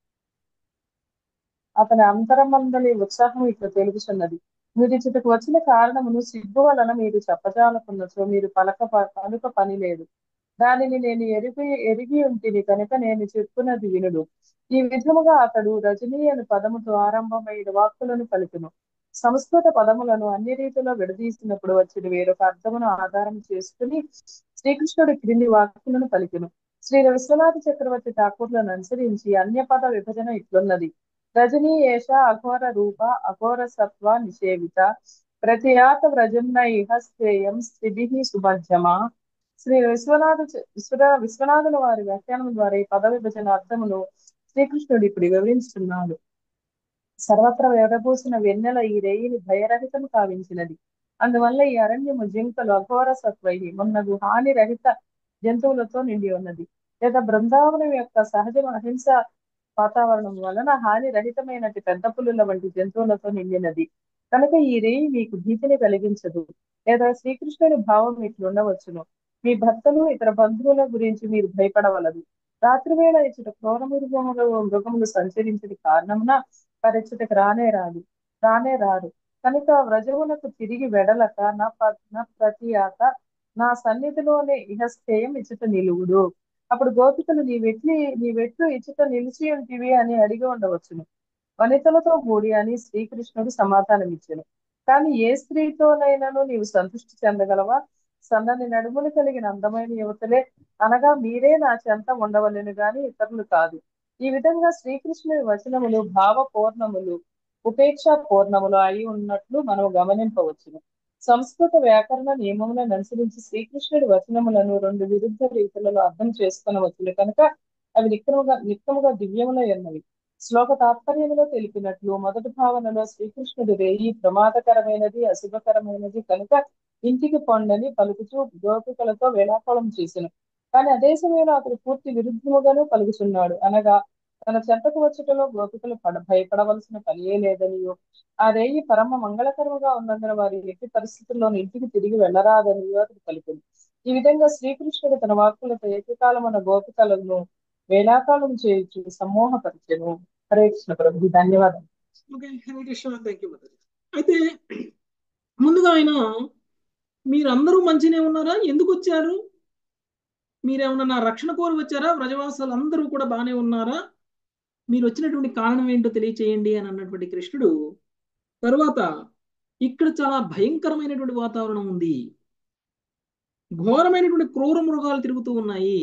అతని అంతరమందలి ఉత్సాహం ఇట్లా తెలుగుచున్నది మీరు ఇచ్చటకు వచ్చిన కారణమును సిగ్గు వలన మీరు చెప్పజాలకున్నచో మీరు పలక పలుక పని లేదు దానిని నేను ఎరిగి ఎరిగి ఉంటుంది కనుక నేను చెప్పున్నది వినుడు ఈ విధముగా అతడు రజనీ అను పదముతో ఆరంభమైన వాక్కులను పలుకును సంస్కృత పదములను అన్ని రీతిలో విడదీసినప్పుడు వచ్చిన వేరొక అర్థమును ఆధారం చేసుకుని శ్రీకృష్ణుడు క్రింది వాక్కులను పలికెను శ్రీ విశ్వనాథ చక్రవర్తి ఠాకూర్లను అనుసరించి అన్య పద విభజన ఇట్లున్నది రజనీ ఏష అఘోర రూప అఘోర సత్వ నిషేవిత ప్రతియాత వ్రజన్న ఇహ స్థేయం స్థిభి సుమధ్యమా శ్రీ విశ్వనాథ చ- విశ్వ విశ్వనాథుల వారి వ్యాఖ్యానం ద్వారా ఈ పద విభజన అర్థమును శ్రీకృష్ణుడు ఇప్పుడు వివరించుతున్నాడు సర్వత్ర విరబూసిన వెన్నెల ఈ రేయిని భయరహితము కావించినది అందువల్ల ఈ అరణ్యము జింకలు అఘోర సత్వై మున్నగు హాని రహిత జంతువులతో నిండి ఉన్నది లేదా బృందావనం యొక్క సహజ అహింస వాతావరణం వలన హాని రహితమైనటి పెద్ద పులుల వంటి జంతువులతో నిండినది కనుక ఈ రేయి మీకు భీతిని కలిగించదు లేదా శ్రీకృష్ణుని భావం ఇట్లు ఉండవచ్చును మీ భర్తలు ఇతర బంధువుల గురించి మీరు భయపడవలదు రాత్రి వేళ ఇచ్చట క్రూర మృగములు మృగములు సంచరించిన కారణమున పరిచటకు రానే రాదు రానే రారు కనుక వ్రజమునకు తిరిగి వెడలక నా ప- నా ప్రతియాత నా సన్నిధిలోనే ఇహస్థేయం ఇచ్చుట నిలువుడు అప్పుడు గోపికలు నీ వెట్లి నీ వెట్లు ఇచ్చుట నిలిచి ఉంటివి అని అడిగి ఉండవచ్చును వనితలతో కూడి అని శ్రీకృష్ణుడు సమాధానం ఇచ్చాను కానీ ఏ స్త్రీతోనైనాను నీవు సంతృష్టి చెందగలవా సన్నని నడుములు కలిగిన అందమైన యువతలే అనగా మీరే నా చెంత ఉండవలెను గాని ఇతరులు కాదు ఈ విధంగా శ్రీకృష్ణుని వచనములు భావ పూర్ణములు ఉపేక్ష పూర్ణములు అయి ఉన్నట్లు మనం గమనింపవచ్చును సంస్కృత వ్యాకరణ నియమములను అనుసరించి శ్రీకృష్ణుడి వచనములను రెండు విరుద్ధ రీతులలో అర్థం చేసుకునవచ్చును కనుక అవి నిక్కముగా నిక్కముగా దివ్యములై ఉన్నవి శ్లోక తాత్పర్యములో తెలిపినట్లు మొదటి భావనలో శ్రీకృష్ణుడు రేయి ప్రమాదకరమైనది అశుభకరమైనది కనుక ఇంటికి పొండని పలుకుచూ గోపికలతో వేళాకోళం చేసెను కానీ అదే సమయంలో అతడు పూర్తి విరుద్ధముగాను పలుకుచున్నాడు అనగా తన చెంతకు వచ్చుటలో గోపికలు పడ భయపడవలసిన పనియే లేదనియో ఆ రేయి పరమ మంగళకరముగా ఉన్నందున వారి ఎట్టి పరిస్థితుల్లోనూ ఇంటికి తిరిగి వెళ్ళరాదనియో అతడు పలికింది ఈ విధంగా శ్రీకృష్ణుడు తన వాక్కులతో ఏకకాలమున గోపికలను వేళాకాలం చేయించు సమ్మోహపరిచెను హరే కృష్ణ ప్రభు ధన్యవాదాలు okay Hare Krishna thank you mother అయితే ముందుగా ఆయన మీరందరూ మంచినే ఉన్నారా ఎందుకు వచ్చారు మీరేమన్నా నా రక్షణ కోరి వచ్చారా వ్రజవాసాలు అందరూ కూడా బాగానే ఉన్నారా మీరు వచ్చినటువంటి కారణం ఏంటో తెలియచేయండి అని అన్నటువంటి కృష్ణుడు తరువాత ఇక్కడ చాలా భయంకరమైనటువంటి వాతావరణం ఉంది ఘోరమైనటువంటి క్రూర మృగాలు తిరుగుతూ ఉన్నాయి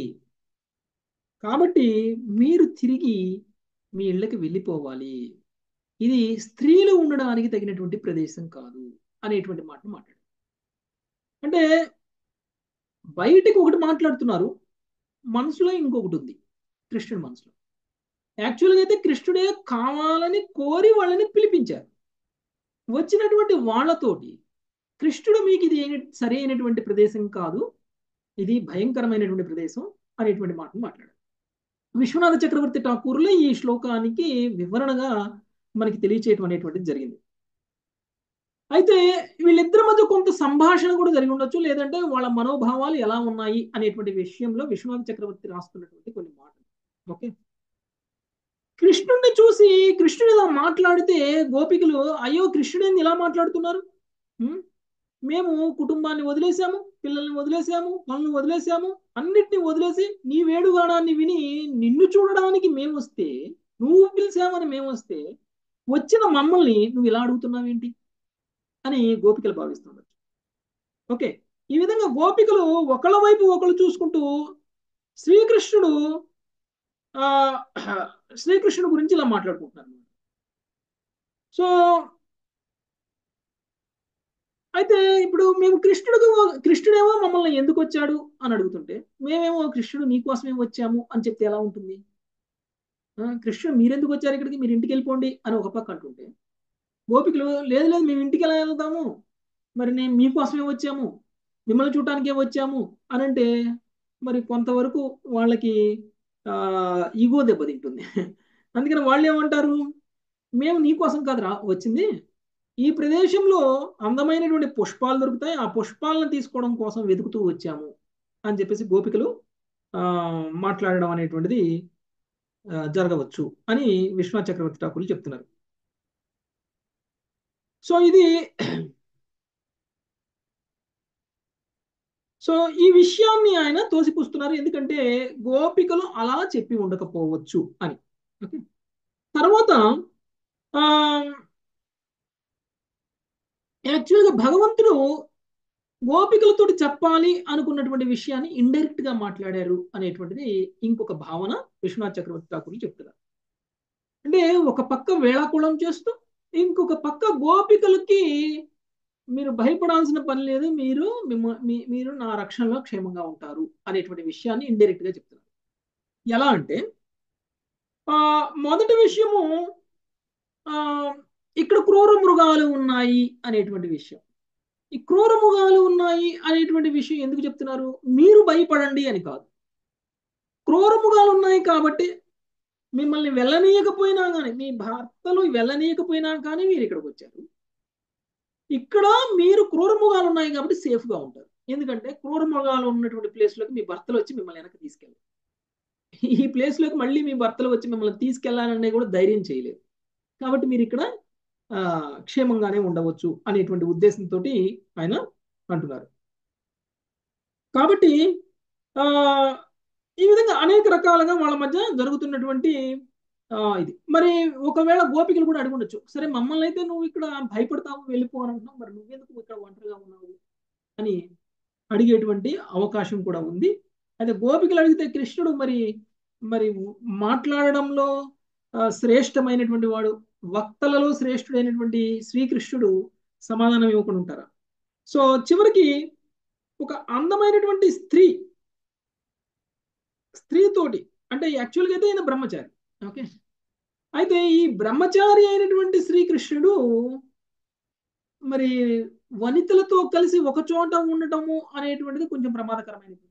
కాబట్టి మీరు తిరిగి మీ ఇళ్ళకి వెళ్ళిపోవాలి ఇది స్త్రీలు ఉండడానికి తగినటువంటి ప్రదేశం కాదు అనేటువంటి మాటను మాట్లాడు అంటే బయటికి ఒకటి మాట్లాడుతున్నారు మనసులో ఇంకొకటి ఉంది కృష్ణుడి మనసులో యాక్చువల్గా అయితే కృష్ణుడే కావాలని కోరి వాళ్ళని పిలిపించారు వచ్చినటువంటి వాళ్ళతోటి కృష్ణుడు మీకు ఇది సరైనటువంటి ప్రదేశం కాదు ఇది భయంకరమైనటువంటి ప్రదేశం అనేటువంటి మాటను మాట్లాడారు విశ్వనాథ చక్రవర్తి ఠాకూర్లో ఈ శ్లోకానికి వివరణగా మనకి తెలియచేయటం అనేటువంటిది జరిగింది అయితే వీళ్ళిద్దరి మధ్య కొంత సంభాషణ కూడా జరిగి ఉండొచ్చు లేదంటే వాళ్ళ మనోభావాలు ఎలా ఉన్నాయి అనేటువంటి విషయంలో విశ్వనాథ చక్రవర్తి రాస్తున్నటువంటి కొన్ని మాటలు ఓకే కృష్ణుడిని చూసి కృష్ణుడు ఇలా మాట్లాడితే గోపికలు అయ్యో కృష్ణుడేంది ఇలా మాట్లాడుతున్నారు మేము కుటుంబాన్ని వదిలేసాము పిల్లల్ని వదిలేసాము పనులు వదిలేసాము అన్నిటిని వదిలేసి నీ వేడుగానాన్ని విని నిన్ను చూడడానికి మేము వస్తే నువ్వు పిలిచామని మేము వస్తే వచ్చిన మమ్మల్ని నువ్వు ఇలా అడుగుతున్నావేంటి అని గోపికలు భావిస్తున్నారు ఓకే ఈ విధంగా గోపికలు ఒకళ్ళ వైపు ఒకళ్ళు చూసుకుంటూ శ్రీకృష్ణుడు ఆ శ్రీకృష్ణుడు గురించి ఇలా మాట్లాడుకుంటున్నారు సో అయితే ఇప్పుడు మేము కృష్ణుడు కృష్ణుడేమో మమ్మల్ని ఎందుకు వచ్చాడు అని అడుగుతుంటే మేమేమో కృష్ణుడు నీకోసమే వచ్చాము అని చెప్తే ఎలా ఉంటుంది కృష్ణుడు మీరెందుకు వచ్చారు ఇక్కడికి మీరు ఇంటికి వెళ్ళిపోండి అని ఒక పక్క అంటుంటే గోపికలు లేదు లేదు మేము ఇంటికి ఎలా వెళ్తాము మరి నేను మీకోసమే వచ్చాము మిమ్మల్ని చూడటానికే వచ్చాము అని అంటే మరి కొంతవరకు వాళ్ళకి ఈగో దెబ్బతింటుంది అందుకని వాళ్ళు ఏమంటారు మేము నీకోసం కాదురా వచ్చింది ఈ ప్రదేశంలో అందమైనటువంటి పుష్పాలు దొరుకుతాయి ఆ పుష్పాలను తీసుకోవడం కోసం వెతుకుతూ వచ్చాము అని చెప్పేసి గోపికలు మాట్లాడడం అనేటువంటిది జరగవచ్చు అని విశ్వనాథ్ చక్రవర్తి ఠాకూర్లు చెప్తున్నారు సో ఇది సో ఈ విషయాన్ని ఆయన తోసిపుస్తున్నారు ఎందుకంటే గోపికలు అలా చెప్పి ఉండకపోవచ్చు అని ఓకే తర్వాత యాక్చువల్గా భగవంతుడు గోపికలతో చెప్పాలి అనుకున్నటువంటి విషయాన్ని ఇండైరెక్ట్ గా మాట్లాడారు అనేటువంటిది ఇంకొక భావన విశ్వనాథ్ చక్రవర్తి ఠాకూర్లు చెప్తున్నారు అంటే ఒక పక్క వేళాకుళం చేస్తూ ఇంకొక పక్క గోపికలకి మీరు భయపడాల్సిన పని లేదు మీరు మీరు నా రక్షణలో క్షేమంగా ఉంటారు అనేటువంటి విషయాన్ని ఇండైరెక్ట్ గా చెప్తున్నారు ఎలా అంటే మొదటి విషయము ఇక్కడ క్రూర మృగాలు ఉన్నాయి అనేటువంటి విషయం ఈ క్రూర మృగాలు ఉన్నాయి అనేటువంటి విషయం ఎందుకు చెప్తున్నారు మీరు భయపడండి అని కాదు క్రూర మృగాలు ఉన్నాయి కాబట్టి మిమ్మల్ని వెళ్ళనీయకపోయినా కానీ మీ భర్తలు వెళ్ళనీయకపోయినా కానీ మీరు ఇక్కడికి వచ్చారు ఇక్కడ మీరు క్రూర మృగాలు ఉన్నాయి కాబట్టి సేఫ్గా ఉంటారు ఎందుకంటే క్రూర మృగాలు ఉన్నటువంటి ప్లేస్లోకి మీ భర్తలు వచ్చి మిమ్మల్ని వెనక్కి తీసుకెళ్ళారు ఈ ప్లేస్లోకి మళ్ళీ మీ భర్తలు వచ్చి మిమ్మల్ని తీసుకెళ్లాలనే కూడా ధైర్యం చేయలేదు కాబట్టి మీరు ఇక్కడ ఆ, క్షేమంగానే ఉండవచ్చు అనేటువంటి ఉద్దేశంతో ఆయన అంటున్నారు కాబట్టి ఆ ఈ విధంగా అనేక రకాలుగా వాళ్ళ మధ్య జరుగుతున్నటువంటి ఆ, ఇది మరి ఒకవేళ గోపికలు కూడా అడుగుండొచ్చు సరే మమ్మల్ని అయితే నువ్వు ఇక్కడ భయపడతావు వెళ్ళిపో అని అంటున్నావు మరి నువ్వెందుకు ఇక్కడ ఒంటరిగా ఉన్నావు అని అడిగేటువంటి అవకాశం కూడా ఉంది అయితే గోపికలు అడిగితే కృష్ణుడు మరి మరి మాట్లాడడంలో ఆ, శ్రేష్టమైనటువంటి వాడు వక్తలలో శ్రేష్ఠుడైనటువంటి శ్రీకృష్ణుడు సమాధానం ఇవ్వకుండా ఉంటారా సో చివరికి ఒక అందమైనటువంటి స్త్రీ స్త్రీతోటి అంటే యాక్చువల్గా అయితే ఈయన బ్రహ్మచారి ఓకే అయితే ఈ బ్రహ్మచారి అయినటువంటి శ్రీకృష్ణుడు మరి వనితలతో కలిసి ఒక చోట ఉండటము అనేటువంటిది కొంచెం ప్రమాదకరమైనది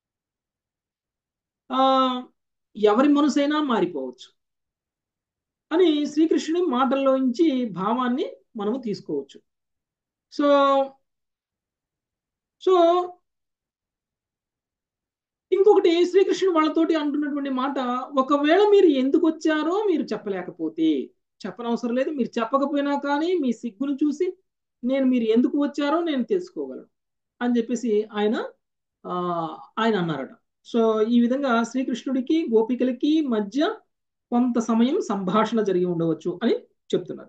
ఆ ఎవరి మనసైనా మారిపోవచ్చు అని శ్రీకృష్ణుని మాటల్లోంచి భావాన్ని మనము తీసుకోవచ్చు సో సో ఇంకొకటి శ్రీకృష్ణుడు వాళ్ళతోటి అంటున్నటువంటి మాట ఒకవేళ మీరు ఎందుకు వచ్చారో మీరు చెప్పలేకపోతే చెప్పనవసరం లేదు మీరు చెప్పకపోయినా కానీ మీ సిగ్గును చూసి నేను మీరు ఎందుకు వచ్చారో నేను తెలుసుకోగలను అని చెప్పేసి ఆయన ఆ, ఆయన అన్నారట సో ఈ విధంగా శ్రీకృష్ణుడికి గోపికలకి మధ్య కొంత సమయం సంభాషణ జరిగి ఉండవచ్చు అని చెప్తున్నారు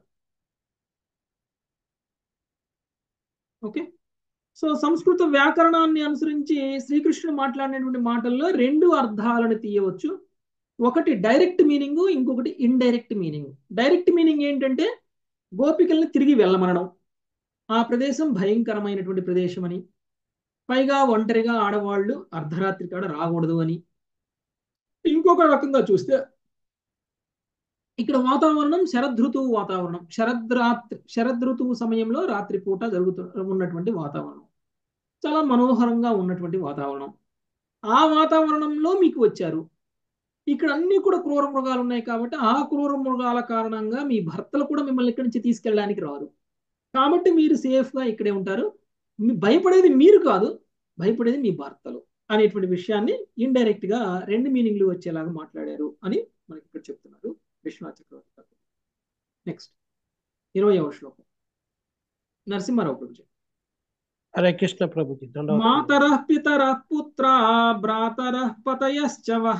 ఓకే సో సంస్కృత వ్యాకరణాన్ని అనుసరించి శ్రీకృష్ణుడు మాట్లాడినటువంటి మాటల్లో రెండు అర్థాలను తీయవచ్చు ఒకటి డైరెక్ట్ మీనింగ్ ఇంకొకటి ఇండైరెక్ట్ మీనింగ్ డైరెక్ట్ మీనింగ్ ఏంటంటే గోపికల్ని తిరిగి వెళ్ళమనడం ఆ ప్రదేశం భయంకరమైనటువంటి ప్రదేశం అని పైగా ఒంటరిగా ఆడవాళ్ళు అర్ధరాత్రి కాడ రాకూడదు అని ఇంకొక రకంగా చూస్తే ఇక్కడ వాతావరణం శరదృతువు వాతావరణం శరద్రాత్రి శరదృతువు సమయంలో రాత్రి పూట జరుగుతు ఉన్నటువంటి వాతావరణం చాలా మనోహరంగా ఉన్నటువంటి వాతావరణం ఆ వాతావరణంలో మీకు వచ్చారు ఇక్కడ అన్ని కూడా క్రూర మృగాలు ఉన్నాయి కాబట్టి ఆ క్రూర మృగాల కారణంగా మీ భర్తలు కూడా మిమ్మల్ని ఇక్కడి నుంచి తీసుకెళ్ళడానికి రారు కాబట్టి మీరు సేఫ్ గా ఇక్కడే ఉంటారు మీ భయపడేది మీరు కాదు భయపడేది మీ భర్తలు అనేటువంటి విషయాన్ని ఇండైరెక్ట్ గా రెండు మీనింగ్లు వచ్చేలాగా మాట్లాడారు అని మనకి ఇక్కడ చెప్తున్నారు విశ్వనాథ్ చక్రవర్తి గారు నెక్స్ట్ ఇరవయవ శ్లోకం నరసింహారావు ప్రభుజీ హరే కృష్ణ ప్రభుజీ దండవత్ మాతరః పితరః పుత్రా భ్రాతరః పతయశ్చ వః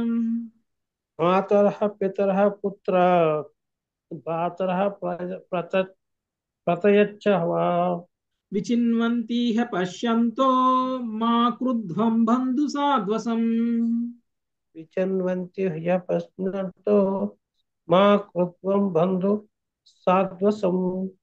మాతరః పితరః పుత్ర భాతరః ప్రజ- ప్రత ప్రతయచ్చ వా విచిన్వంతీహ పశ్యంతో మా క్రుధ్వం బంధు సాధ్వసం విచన్వంతి హ్య ప్రశ్నతో మా కృత్వం బంధు సాధ్వసం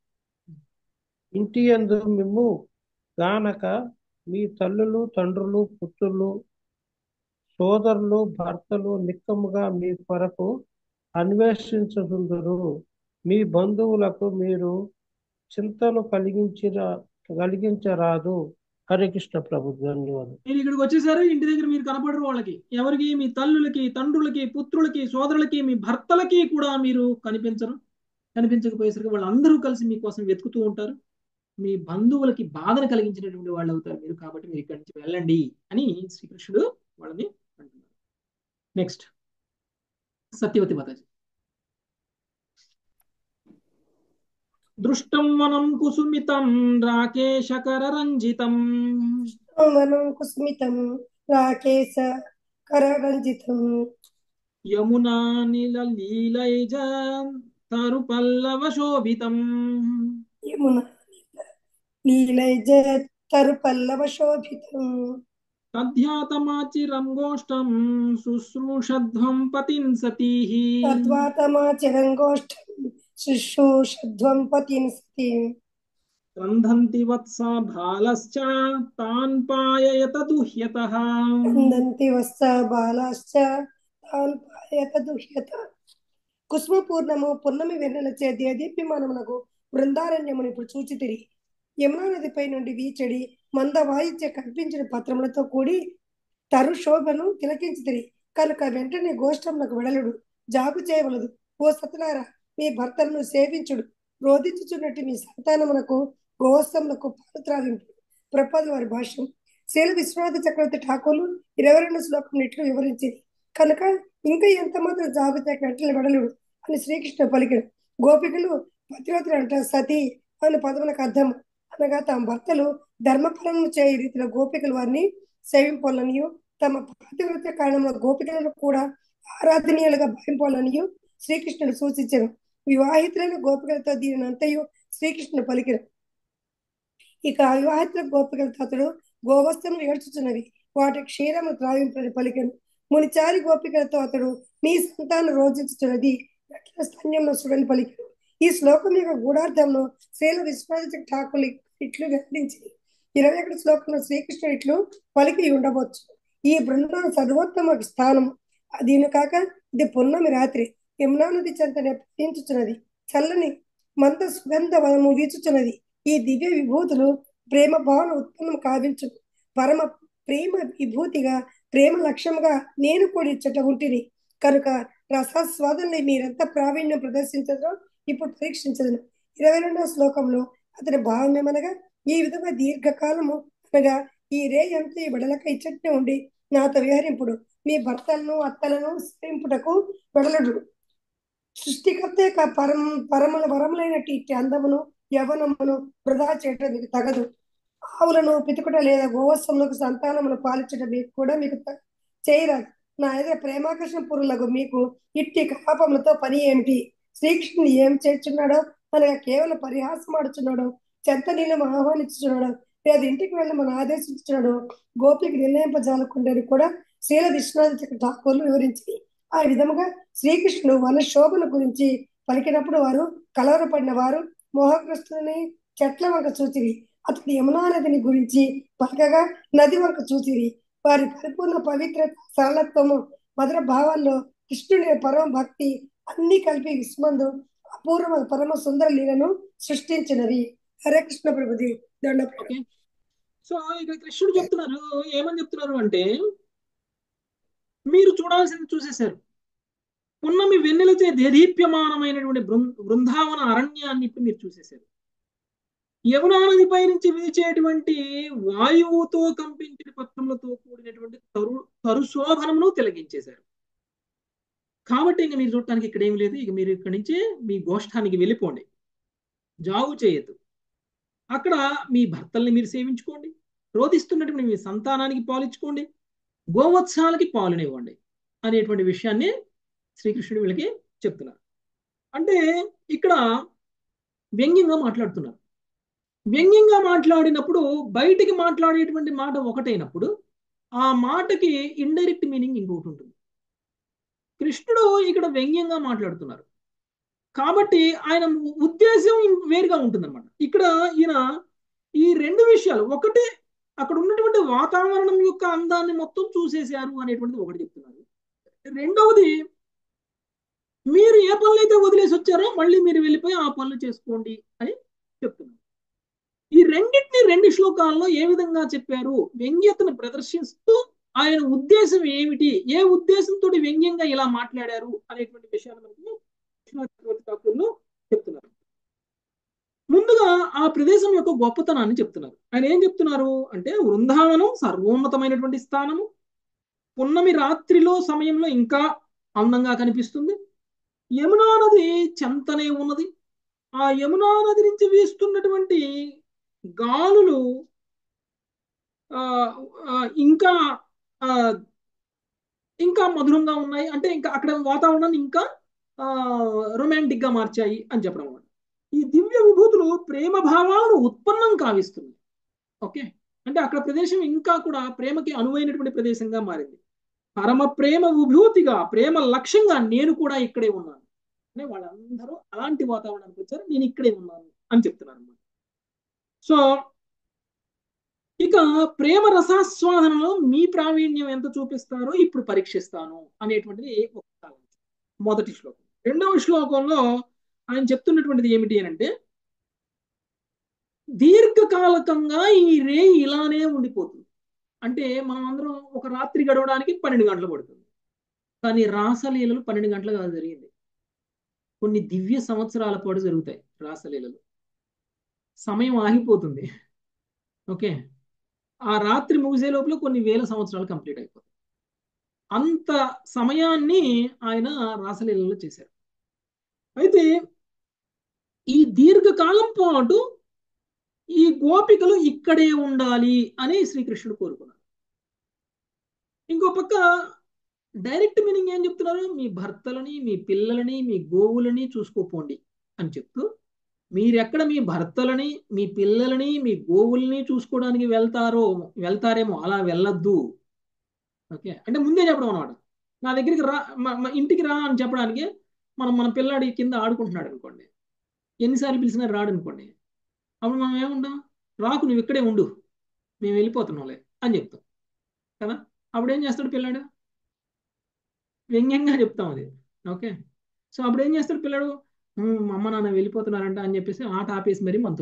ఇంటి యందు మిమ్ము గానక మీ తల్లులు తండ్రులు పుత్రులు సోదరులు భర్తలు నిక్కముగా మీ కొరకు అన్వేషించుదురు మీ బంధువులకు మీరు చింతను కలిగించిన కలిగించరాదు హరే కృష్ణ ప్రభు ధన్యవాదాలు మీరు ఇక్కడికి వచ్చేసారు ఇంటి దగ్గర మీరు కనపడరు వాళ్ళకి ఎవరికి మీ తల్లులకి తండ్రులకి పుత్రులకి సోదరులకి మీ భర్తలకి కూడా మీరు కనిపించరు కనిపించకపోయేసరికి వాళ్ళందరూ కలిసి మీకోసం వెతుకుతూ ఉంటారు మీ బంధువులకి బాధను కలిగించినటువంటి వాళ్ళు అవుతారు మీరు కాబట్టి మీరు ఇక్కడి నుంచి వెళ్ళండి అని శ్రీకృష్ణుడు వాళ్ళని అంటున్నారు నెక్స్ట్ సత్యవతి మాతాజీ దృష్టం వనం కుసుమితం రాకేశకర రంజితం వనం కుస్మితం రాకేశ కరరంజితం యమునా నిల లీలైజ తరు పల్లవ శోభితం యమున లీలైజ తరు పల్లవ శోభితం తధ్యాతమాచిరం గోష్టం శుశ్రూషధ్వం పతిం సతీః తద్వాతమాచరంగోష్టం శుశ్రూషధ్వం పతిం సతీం క్రంధంతి వత్సా బాలశ్చ తాన్ పాయయత దుహ్యతః నందంతి వత్స బాలాశ్చ తాన్ పాయత దుహ్యత కుసుమపూర్ణము పున్నమి వెన్నెలచే దేదీప్యమానమునకు బృందారణ్యమును ఇప్పుడు చూచితిరి యమునా నదిపై నుండి వీచడి మంద వాయిద్య కల్పించిన పత్రములతో కూడి తరు శోభను తిలకించితిరి కనుక వెంటనే గోష్టములకు వెడలుడు జాగు చేయవలదు ఓ సతులారా మీ భర్తలను సేవించుడు రోధించుచున్నట్టు మీ సంతానమునకు గోస్తములకు పాలు త్రావింపు ప్రపద వారి భాష్యం శీల విశ్వనాథ చక్రవర్తి ఠాకూర్లు ఇరవై రెండు శ్లోకం ఇట్లు వివరించింది కనుక ఇంకా ఎంత మాత్రం జాబితా వెంటనే వెడలుడు అని శ్రీకృష్ణ పలికాడు గోపికలు పతివ్రతులు అంటారు సతి అనే పదములకు అర్థం అనగా తమ భర్తలు ధర్మపరం చేయ రీతిలో గోపికలు వారిని సేవింపాలనియు తమ పతివ్రత కారణంలో గోపికలను కూడా ఆరాధనీయులుగా భావింపాలనియు శ్రీకృష్ణుడు సూచించారు వివాహితులైన గోపికలతో దీనిని అంతయు శ్రీకృష్ణుడు పలికిన ఇక అవివాహితుల గోపికలతో అతడు గోవస్థను ఏడ్చుచున్నవి వాటి క్షీరము త్రావింపని పలికెను మునిచారి గోపికలతో అతడు నీ సంతానం రోజించుతున్నది ఎట్ల స్తన్యంలో చూడని పలికెను ఈ శ్లోకం యొక్క గూఢార్థంను శ్రీల విశ్వనాథ ఠాకులు ఇట్లు వెల్లడించి ఇరవై ఒకటి శ్లోకంలో శ్రీకృష్ణుడు ఇట్లు పలికి ఉండవచ్చు ఈ బృందం సర్వోత్తమ స్థానం దీని కాక ఇది పున్నమి రాత్రి యమునా నది చెంతనే ప్రవహించుచున్నది చల్లని మంద సుగంధ వనము వీచుచున్నది ఈ దివ్య విభూతులు ప్రేమ భావన ఉత్పన్నం కావించు పరమ ప్రేమ విభూతిగా ప్రేమ లక్ష్యంగా నేను కూడా ఇచ్చట ఉంటిని కనుక రసాస్వాదంలో మీరెంత ప్రావీణ్యం ప్రదర్శించదో ఇప్పుడు పరీక్షించదను ఇరవై రెండవ శ్లోకంలో అతని భావం ఏమనగా ఈ విధంగా దీర్ఘకాలము అనగా ఈ రే ఎంత ఈ బడలక ఇచ్చట్నే ఉండి నాతో విహరింపుడు మీ భర్తలను అత్తలను సేవింపుటకు వెడలడు సృష్టికర్త యొక్క పరం పరముల వరములైనట్టు ఇట్టి అందమును యవనమును వృధా చేయటం మీకు తగదు ఆవులను పితుకుట లేదా గోవత్సములకు సంతానమును పాలించడం మీకు కూడా మీకు త- చేయరాదు నా ఎదుర ప్రేమాకర్షణ పురులకు మీకు ఇట్టి కలాపములతో పని ఏమిటి శ్రీకృష్ణుని ఏం చేర్చున్నాడో అనగా కేవలం పరిహాసం ఆడుచున్నాడో చెత్త నీళ్ళము ఆహ్వానించుచున్నాడో లేదా ఇంటికి వెళ్ళి మనం ఆదేశించున్నాడో గోపికి నిర్ణయింపజాలకుండని కూడా శ్రీల విశ్వనాథ ఠాకూర్లు వివరించి ఆ విధముగా శ్రీకృష్ణుడు వన శోభన గురించి పలికినప్పుడు వారు కలవరపడిన వారు మోహగ్రస్తులని చెట్ల వంక చూచిరి అతడు యమునా నదిని గురించి పలకగా నది వంక చూచిరి వారి పరిపూర్ణ పవిత్రత సరళత్వము మధుర భావాల్లో కృష్ణుని పరమ భక్తి అన్ని కలిపి విస్మందు అపూర్వ పరమ సుందర లీలను సృష్టించినవి హరే కృష్ణ ప్రభుది దండ ఓకే సో ఇక కృష్ణుడు చెప్తున్నారు ఏమని చెప్తున్నారు అంటే మీరు చూడాల్సింది చూసేశారు పున్నమి వెన్నెలచే దేదీప్యమానమైనటువంటి బృం- బృందావన అరణ్యాన్ని ఇప్పుడు మీరు చూసేశారు యమునా నదిపై నుంచి వీచేటువంటి వాయువుతో కంపించిన పత్రములతో కూడినటువంటి తరు తరుశోభనమును తిలగించేశారు కాబట్టి ఇంక మీరు చూడటానికి ఇక్కడ ఏమి లేదు ఇక మీరు ఇక్కడి నుంచే మీ గోష్ఠానికి వెళ్ళిపోండి జాగు చేయొద్దు అక్కడ మీ భర్తల్ని మీరు సేవించుకోండి రోధిస్తున్నటువంటి మీ సంతానానికి పాలించుకోండి గోవత్సాలకి పాలునివ్వండి అనేటువంటి విషయాన్ని శ్రీకృష్ణుడు వీళ్ళకి చెప్తున్నారు అంటే ఇక్కడ వ్యంగ్యంగా మాట్లాడుతున్నారు వ్యంగ్యంగా మాట్లాడినప్పుడు బయటికి మాట్లాడేటువంటి మాట ఒకటైనప్పుడు ఆ మాటకి ఇండైరెక్ట్ మీనింగ్ ఇంకొకటి ఉంటుంది కృష్ణుడు ఇక్కడ వ్యంగ్యంగా మాట్లాడుతున్నారు కాబట్టి ఆయన ఉద్దేశం వేరుగా ఉంటుందన్నమాట ఇక్కడ ఈయన ఈ రెండు విషయాలు ఒకటి అక్కడ ఉన్నటువంటి వాతావరణం యొక్క అందాన్ని మొత్తం చూసేశారు అనేటువంటిది ఒకటి చెప్తున్నారు రెండవది మీరు ఏ పనులు అయితే వదిలేసి వచ్చారో మళ్ళీ మీరు వెళ్ళిపోయి ఆ పనులు చేసుకోండి అని చెప్తున్నారు ఈ రెండింటిని రెండు శ్లోకాల్లో ఏ విధంగా చెప్పారు వ్యంగ్యతను ప్రదర్శిస్తూ ఆయన ఉద్దేశం ఏమిటి ఏ ఉద్దేశంతో వ్యంగ్యంగా ఇలా మాట్లాడారు అనేటువంటి విషయాలు మనకి కృష్ణ ఠాకూర్లు చెప్తున్నారు ముందుగా ఆ ప్రదేశం యొక్క గొప్పతనాన్ని చెప్తున్నారు ఆయన ఏం చెప్తున్నారు అంటే వృందావనం సర్వోన్నతమైనటువంటి స్థానము పున్నమి రాత్రిలో సమయంలో ఇంకా అందంగా కనిపిస్తుంది యమునా నది చెంతనే ఉన్నది ఆ యమునా నది నుంచి వీస్తున్నటువంటి గాలులు ఆ ఆ, ఇంకా ఆ, ఇంకా మధురంగా ఉన్నాయి అంటే ఇంకా అక్కడ వాతావరణాన్ని ఇంకా రొమాంటిక్ గా మార్చాయి అని చెప్పడం అన్నమాట ఈ దివ్య విభూతులు ప్రేమ భావాలను ఉత్పన్నం కావిస్తుంది ఓకే అంటే అక్కడ ప్రదేశం ఇంకా కూడా ప్రేమకి అనువైనటువంటి ప్రదేశంగా మారింది పరమ ప్రేమ విభూతిగా ప్రేమ లక్ష్యంగా నేను కూడా ఇక్కడే ఉన్నాను అంటే వాళ్ళందరూ అలాంటి వాతావరణానికి వచ్చారు నేను ఇక్కడే ఉన్నాను అని చెప్తున్నారు అన్నమాట సో ఇక ప్రేమ రసాస్వాదనలో మీ ప్రావీణ్యం ఎంత చూపిస్తారో ఇప్పుడు పరీక్షిస్తాను అనేటువంటిది ఒక కాలం మొదటి శ్లోకం రెండవ శ్లోకంలో ఆయన చెప్తున్నటువంటిది ఏమిటి అని అంటే దీర్ఘకాలకంగా ఈ రే ఇలానే ఉండిపోతుంది అంటే మనం అందరం ఒక రాత్రి గడవడానికి పన్నెండు గంటలు పడుతుంది కానీ రాసలీలలు పన్నెండు గంటలు కాదు జరిగింది కొన్ని దివ్య సంవత్సరాల పాటు జరుగుతాయి రాసలీలలు సమయం ఆగిపోతుంది ఓకే ఆ రాత్రి ముగిసే లోపల కొన్ని వేల సంవత్సరాలు కంప్లీట్ అయిపోతాయి అంత సమయాన్ని ఆయన రాసలీలలో చేశారు అయితే ఈ దీర్ఘకాలం పాటు ఈ గోపికలు ఇక్కడే ఉండాలి అని శ్రీకృష్ణుడు కోరుకున్నారు ఇంకో పక్క డైరెక్ట్ మీనింగ్ ఏం చెప్తున్నారు మీ భర్తలని మీ పిల్లలని మీ గోవులని చూసుకోపోండి అని చెప్తూ మీరెక్కడ మీ భర్తలని మీ పిల్లలని మీ గోవుల్ని చూసుకోవడానికి వెళ్తారో వెళ్తారేమో అలా వెళ్ళొద్దు ఓకే అంటే ముందే చెప్పడం అనమాట నా దగ్గరికి రా మా ఇంటికి రా అని చెప్పడానికి మనం మన పిల్లాడి కింద ఆడుకుంటున్నాడు అనుకోండి ఎన్నిసార్లు పిలిచినా రాడు అనుకోండి అప్పుడు మనం ఏముంటాం రాకు నువ్వు ఇక్కడే ఉండు మేము వెళ్ళిపోతున్నాంలే అని చెప్తాం కదా అప్పుడు ఏం చేస్తాడు పిల్లాడు వ్యంగ్యంగా చెప్తాం అది ఓకే సో అప్పుడు ఏం చేస్తాడు పిల్లాడు మా అమ్మ నాన్న వెళ్ళిపోతున్నారంట అని చెప్పేసి ఆట ఆపేసి మరీ మనతో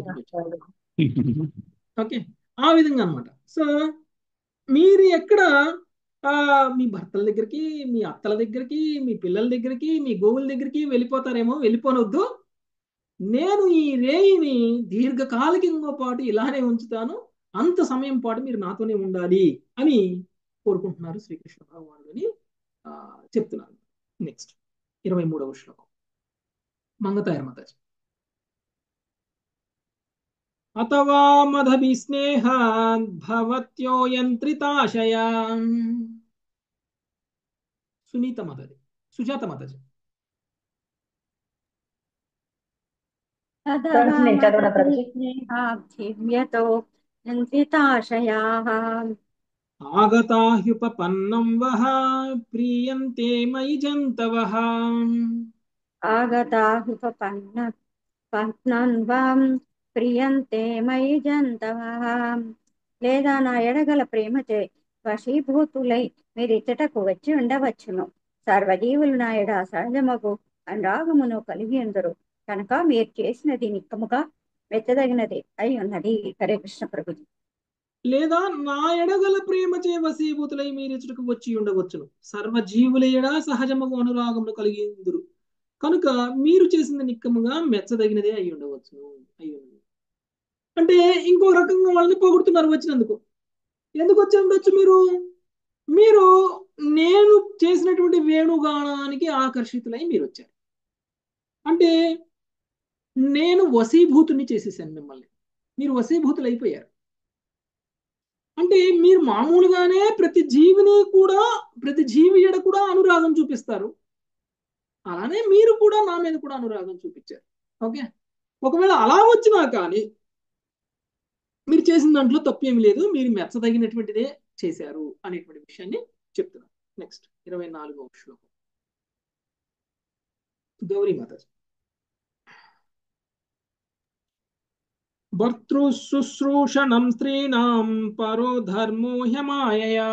ఓకే ఆ విధంగా అనమాట సో మీరు ఎక్కడ మీ భర్తల దగ్గరికి మీ అత్తల దగ్గరికి మీ పిల్లల దగ్గరికి మీ గోవుల దగ్గరికి వెళ్ళిపోతారేమో వెళ్ళిపోనొద్దు నేను ఈ రేయిని దీర్ఘకాలికంగా పాటు ఇలానే ఉంచుతాను అంత సమయం పాటు మీరు నాతోనే ఉండాలి అని కోరుకుంటున్నారు శ్రీకృష్ణ భగవానుడు అని చెప్తున్నారు నెక్స్ట్ ఇరవై మూడవ శ్లోకం మంగతాయర్మతాజీ అథవా మధభి స్నేహాద్ భవత్యో యంత్రితాశయా సునీత మదది సుజాత మదజీ స్నేహాబ్ధివ్యతో యంత్రితాశయాः ఆగతా హ్యుపపన్నం వహ ప్రీయంతే మయి జంతవః ఆగతా హ్యుపపన్న పన్నం ప్రియంతే మయి జంతవః లేదా నా ఎడగల ప్రేమచే వశీభూతులై మీరిచ్చటకు వచ్చి ఉండవచ్చును సర్వజీవులు నా ఎడ సహజమగు అనురాగమును కలిగి ఉందరు కనుక మీరు చేసినది నిక్కముగా మెచ్చదగినది అయి ఉన్నది హరే కృష్ణ ప్రభుజీ లేదా నా ఎడగల ప్రేమచే వశీభూతులై మీరిచ్చటకు వచ్చి ఉండవచ్చును సర్వజీవుల ఎడ సహజమగు అనురాగమును కలిగి ఉందరు కనుక మీరు చేసింది నిక్కముగా మెచ్చదగినదే అయి ఉండవచ్చును అయి ఉన్నది అంటే ఇంకో రకంగా వాళ్ళని పొగుడుతున్నారు వచ్చినందుకు ఎందుకు వచ్చి ఉండొచ్చు మీరు మీరు నేను చేసినటువంటి వేణుగానానికి ఆకర్షితులై మీరు వచ్చారు అంటే నేను వశీభూతుని చేసేసాను మిమ్మల్ని మీరు వశీభూతులు అయిపోయారు అంటే మీరు మామూలుగానే ప్రతి జీవిని కూడా ప్రతి జీవి ఎడ కూడా అనురాగం చూపిస్తారు అలానే మీరు కూడా నా మీద కూడా అనురాగం చూపించారు ఓకే ఒకవేళ అలా వచ్చినా కానీ మీరు చేసిన దాంట్లో తప్పేమి లేదు మీరు మెచ్చదగినటువంటిదే చేశారు అనేటువంటి విషయాన్ని చెప్తున్నారు నెక్స్ట్ ఇరవై నాలుగవ శ్లోకం గౌరీ మాత భర్తృశుశ్రూషణం స్త్రీణాం పరో ధర్మో హ్యమాయయా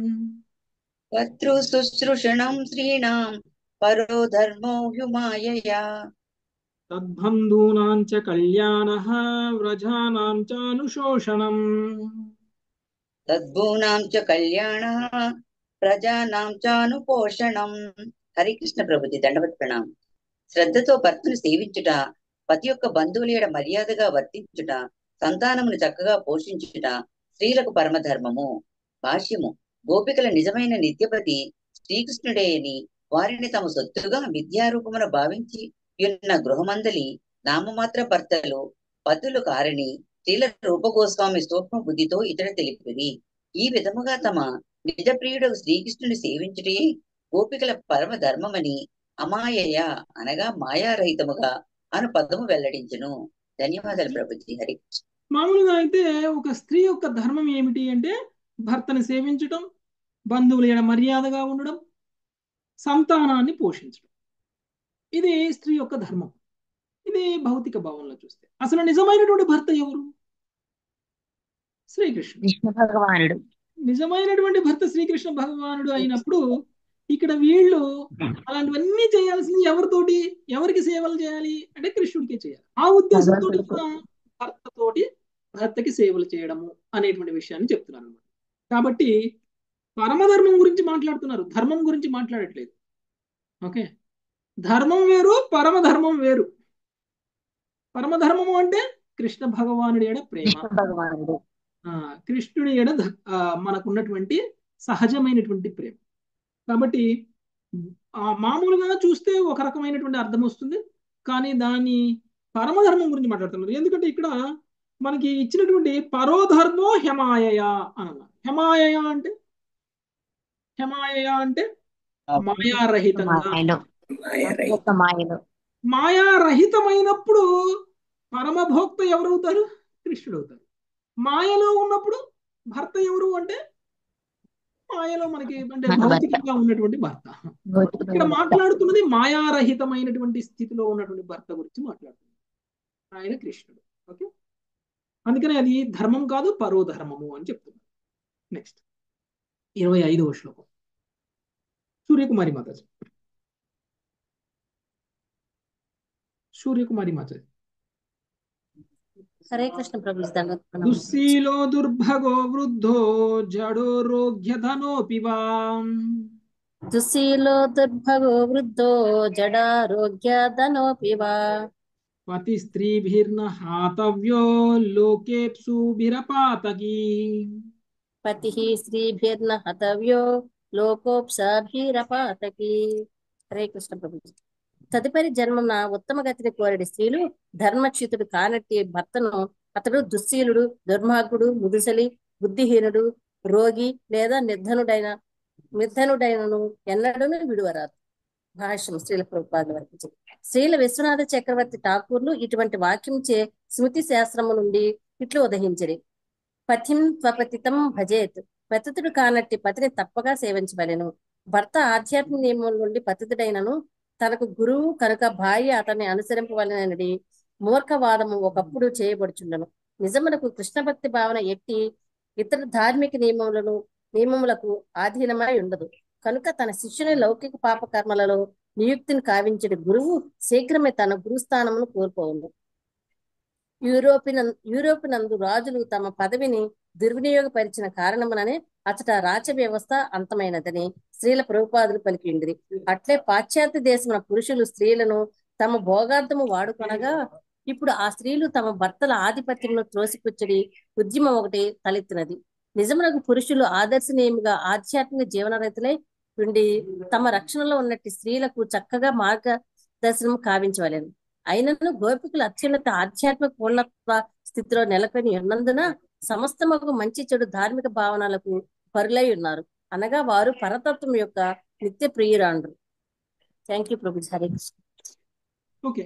భర్తృశుశ్రూషణం స్త్రీణాం పరో ధర్మో హ్యుమాయయా తద్బంధూనాం చ కళ్యాణః వ్రజానాం చానుశోషణం తద్భూనాం చ కళ్యాణః ప్రజానాం చానుపోషణం హరికృష్ణ ప్రభుజీ దండవత్ ప్రణాం శ్రద్ధతో భర్తను సేవించుట పతి యొక్క బంధువుల ఏడ మర్యాదగా వర్తించుట సంతానమును చక్కగా పోషించుట స్త్రీలకు పరమధర్మము భాష్యము గోపికల నిజమైన నిత్యపతి శ్రీకృష్ణుడే అని వారిని తమ సొత్తుగా విద్యారూపమున భావించి ఉన్న గృహమందలి నామమాత్ర భర్తలు పతులు కారని స్త్రీల రూపగోస్వామి సూక్ష్మ బుద్ధితో ఇతడ తెలిపిరి ఈ విధముగా తమ నిజ ప్రియుడు శ్రీకృష్ణుని సేవించుటే గోపికల పరమ ధర్మమని అమాయయ అనగా మాయారహితముగా అను పదము వెల్లడించును ధన్యవాదాలు ప్రభుజీ హరి మామూలుగా అయితే ఒక స్త్రీ యొక్క ధర్మం ఏమిటి అంటే భర్తను సేవించటం బంధువుల ఎడ మర్యాదగా ఉండడం సంతానాన్ని పోషించడం ఇది స్త్రీ యొక్క ధర్మం ఇది భౌతిక భావంలో చూస్తే అసలు నిజమైనటువంటి భర్త ఎవరు శ్రీకృష్ణుడు కృష్ణ భగవానుడు నిజమైనటువంటి భర్త శ్రీకృష్ణ భగవానుడు అయినప్పుడు ఇక్కడ వీళ్ళు అలాంటివన్నీ చేయాల్సింది ఎవరితోటి ఎవరికి సేవలు చేయాలి అంటే కృష్ణుడికి చేయాలి ఆ ఉద్దేశంతో భర్తతోటి భర్తకి సేవలు చేయడము అనేటువంటి విషయాన్ని చెప్తున్నారు అనమాట కాబట్టి పరమధర్మం గురించి మాట్లాడుతున్నారు ధర్మం గురించి మాట్లాడట్లేదు ఓకే ధర్మం వేరు పరమధర్మం వేరు పరమధర్మము అంటే కృష్ణ భగవానుడి ఎడ ప్రేమ భగవానుడు కృష్ణుడి ఎడ మనకున్నటువంటి సహజమైనటువంటి ప్రేమ కాబట్టి మామూలుగా చూస్తే ఒక రకమైనటువంటి అర్థం వస్తుంది కానీ దాని పరమధర్మం గురించి మాట్లాడుతున్నారు ఎందుకంటే ఇక్కడ మనకి ఇచ్చినటువంటి పరోధర్మో హెమాయయ అని అన్నారు హెమాయయ అంటే హెమాయయ అంటే మాయారహితంగా మాయలో యొక్క మాయలో మాయారహితమైనప్పుడు పరమభోక్త ఎవరవుతారు కృష్ణుడు అవుతారు మాయలో ఉన్నప్పుడు భర్త ఎవరు అంటే మాయలో మనకి అంటే మన భర్త. భౌతికంగా ఉన్నటువంటి భర్త ఇక్కడ మాట్లాడుతున్నది మాయారహితమైనటువంటి స్థితిలో ఉన్నటువంటి భర్త గురించి మాట్లాడుతుంది ఆయన కృష్ణుడు ఓకే అందుకని అది ధర్మం కాదు పరోధర్మము అని చెప్తున్నారు నెక్స్ట్ ఇరవై ఐదవ శ్లోకం సూర్యకుమారి మాతాజీ సూర్యకుమారి మాతాజీ హరే కృష్ణ ప్రభు దండోత్పన్నం. దుశ్శీలో దుర్భగో వృద్ధో జడో రోగ్యధనోపి వా దుశ్శీలో దుర్భగో వృద్ధో జడారోగ్య ధనోపి వా పతి స్త్రీభిర్న హాతవ్యో లోకేప్సుభిరపాతకీ పతి శ్రీభిర్న హతవ్యో లోకోప్సాభిరపాతకి హరే కృష్ణ ప్రభు తదుపరి జన్మన ఉత్తమ గతిని కోరడి స్త్రీలు ధర్మచ్యుతుడు కానట్టి భర్తను అతడు దుశ్శీలుడు దుర్మార్గుడు ముదుసలి బుద్ధిహీనుడు రోగి లేదా నిర్ధనుడైన నిర్ధనుడైనను ఎన్నడూనూ విడువరాదు భాష్యం శ్రీల ప్రభుపాద వరకు శ్రీల విశ్వనాథ చక్రవర్తి ఠాకూర్లు ఇటువంటి వాక్యంచే స్మృతి శాస్త్రము నుండి ఇట్లు ఉదహించిరి పతిం త్వపతితం భజేత్ పతితుడు కానట్టి పతిని తప్పగా సేవించవలెను భర్త ఆధ్యాత్మిక నియమం నుండి పతితుడైనను తనకు గురువు కనుక భార్య అతన్ని అనుసరింపవలనని మూర్ఖవాదము ఒకప్పుడు చేయబడుచుండను నిజమునకు కృష్ణ భక్తి భావన ఎట్టి ఇతర ధార్మిక నియమములను నియమములకు ఆధీనమై ఉండదు కనుక తన శిష్యుని లౌకిక పాప కర్మలలో నియుక్తిని కావించడి గురువు శీఘ్రమే తన గురుస్థానమును కోల్పోవును యూరోపిన యూరోపినందు రాజులు తమ పదవిని దుర్వినియోగపరిచిన కారణముననే అచట రాచ వ్యవస్థ అంతమైనదని స్త్రీల ప్రభుపాదులు పలికిండిరి అట్లే పాశ్చాత్య దేశమున పురుషులు స్త్రీలను తమ భోగార్థము వాడుకొనగా ఇప్పుడు ఆ స్త్రీలు తమ భర్తల ఆధిపత్యమును త్రోసిపుచ్చడి ఉద్యమం ఒకటి తలెత్తినది నిజమునకు పురుషులు ఆదర్శనీయముగా ఆధ్యాత్మిక జీవన రైతులై ఉండి తమ రక్షణలో ఉన్నట్టి స్త్రీలకు చక్కగా మార్గదర్శనం కావించవలెను అయినను గోపికులు అత్యున్నత ఆధ్యాత్మిక పూర్ణత్వ స్థితిలో నెలకొని ఉన్నందున సమస్తమగు మంచి చెడు ధార్మిక భావనలకు పరులై ఉన్నారు అనగా వారు పరతత్వం యొక్క నిత్య ప్రియురాండ్రు థ్యాంక్ యూ ప్రభు Hare Krishna okay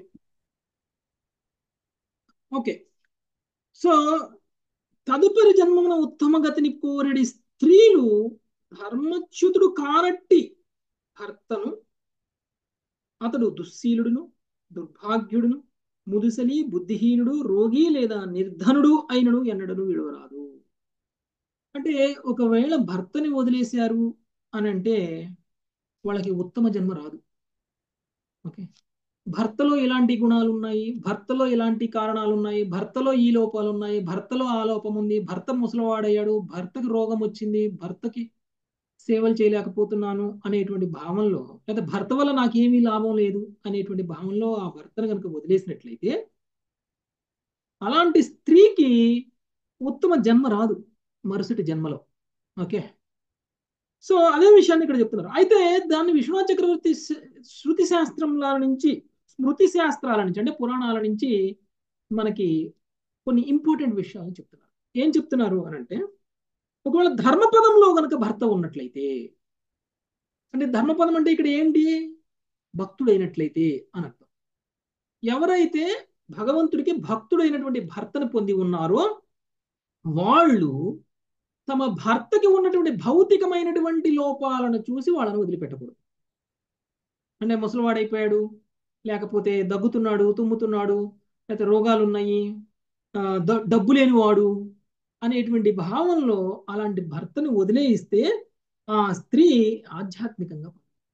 okay so తదుపరి జన్మమున ఉత్తమ గతిని కోరడి స్త్రీలు ధర్మచ్యుతుడు కానట్టి భర్తను అతడు దుశ్శీలుడును దుర్భాగ్యుడును ముదుసలి బుద్ధిహీనుడు రోగి లేదా నిర్ధనుడు అయినను ఎన్నడను విడవరాదు అంటే ఒకవేళ భర్తని వదిలేశారు అని అంటే వాళ్ళకి ఉత్తమ జన్మ రాదు ఓకే భర్తలో ఎలాంటి గుణాలు ఉన్నాయి భర్తలో ఎలాంటి కారణాలు ఉన్నాయి భర్తలో ఈ లోపాలు ఉన్నాయి భర్తలో ఆ లోపం ఉంది భర్త ముసలివాడయ్యాడు భర్తకి రోగం వచ్చింది భర్తకి సేవలు చేయలేకపోతున్నాను అనేటువంటి భావంలో లేదా భర్త వల్ల నాకేమీ లాభం లేదు అనేటువంటి భావంలో ఆ భర్తను కనుక వదిలేసినట్లయితే అలాంటి స్త్రీకి ఉత్తమ జన్మ రాదు మరుసటి జన్మలో ఓకే సో అదే విషయాన్ని ఇక్కడ చెప్తున్నారు అయితే దాన్ని విశ్వనాథ చక్రవర్తి శృతి శాస్త్రంల నుంచి స్మృతి శాస్త్రాల నుంచి అంటే పురాణాల నుంచి మనకి కొన్ని ఇంపార్టెంట్ విషయాలు చెప్తున్నారు ఏం చెప్తున్నారు అని అంటే ఒకవేళ ధర్మపదంలో గనక భర్త ఉన్నట్లయితే అంటే ధర్మపదం అంటే ఇక్కడ ఏంటి భక్తుడైనట్లయితే అని అర్థం ఎవరైతే భగవంతుడికి భక్తుడైనటువంటి భర్తను పొంది ఉన్నారో వాళ్ళు తమ భర్తకి ఉన్నటువంటి భౌతికమైనటువంటి లోపాలను చూసి వాళ్ళని వదిలిపెట్టకూడదు అంటే ముసలివాడైపోయాడు లేకపోతే దగ్గుతున్నాడు తుమ్ముతున్నాడు లేకపోతే రోగాలు ఉన్నాయి డబ్బు లేనివాడు అనేటువంటి భావంలో అలాంటి భర్తను వదిలేయిస్తే ఆ స్త్రీ ఆధ్యాత్మికంగా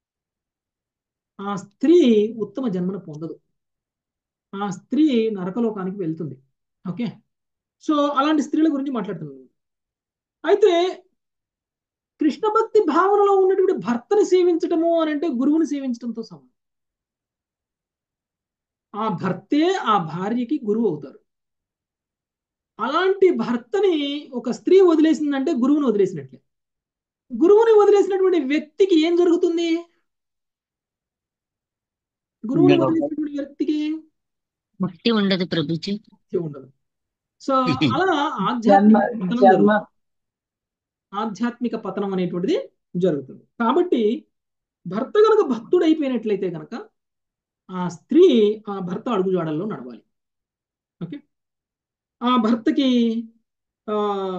ఆ స్త్రీ ఉత్తమ జన్మను పొందదు ఆ స్త్రీ నరకలోకానికి వెళ్తుంది ఓకే సో అలాంటి స్త్రీల గురించి మాట్లాడుతున్నాను అయితే కృష్ణ భక్తి భావనలో ఉన్నటువంటి భర్తని సేవించటము అని అంటే గురువుని సేవించడంతో సమానం ఆ భర్తే ఆ భార్యకి గురువు అవుతారు అలాంటి భర్తని ఒక స్త్రీ వదిలేసిందంటే గురువుని వదిలేసినట్లే గురువుని వదిలేసినటువంటి వ్యక్తికి ఏం జరుగుతుంది గురువుని వదిలేసినటువంటి వ్యక్తికి ముక్తి ఉండదు ప్రభుజీ ముక్తి ఉండదు సో అలా జన్మ ఆధ్యాత్మిక పతనం జన్మ జరుగుతుంది ఆధ్యాత్మిక పతనం అనేటువంటిది జరుగుతుంది కాబట్టి భర్త గనక భక్తుడు అయిపోయినట్లయితే గనక ఆ స్త్రీ ఆ భర్త అడుగుజాడల్లో నడవాలి ఓకే ఆ భర్తకి ఆ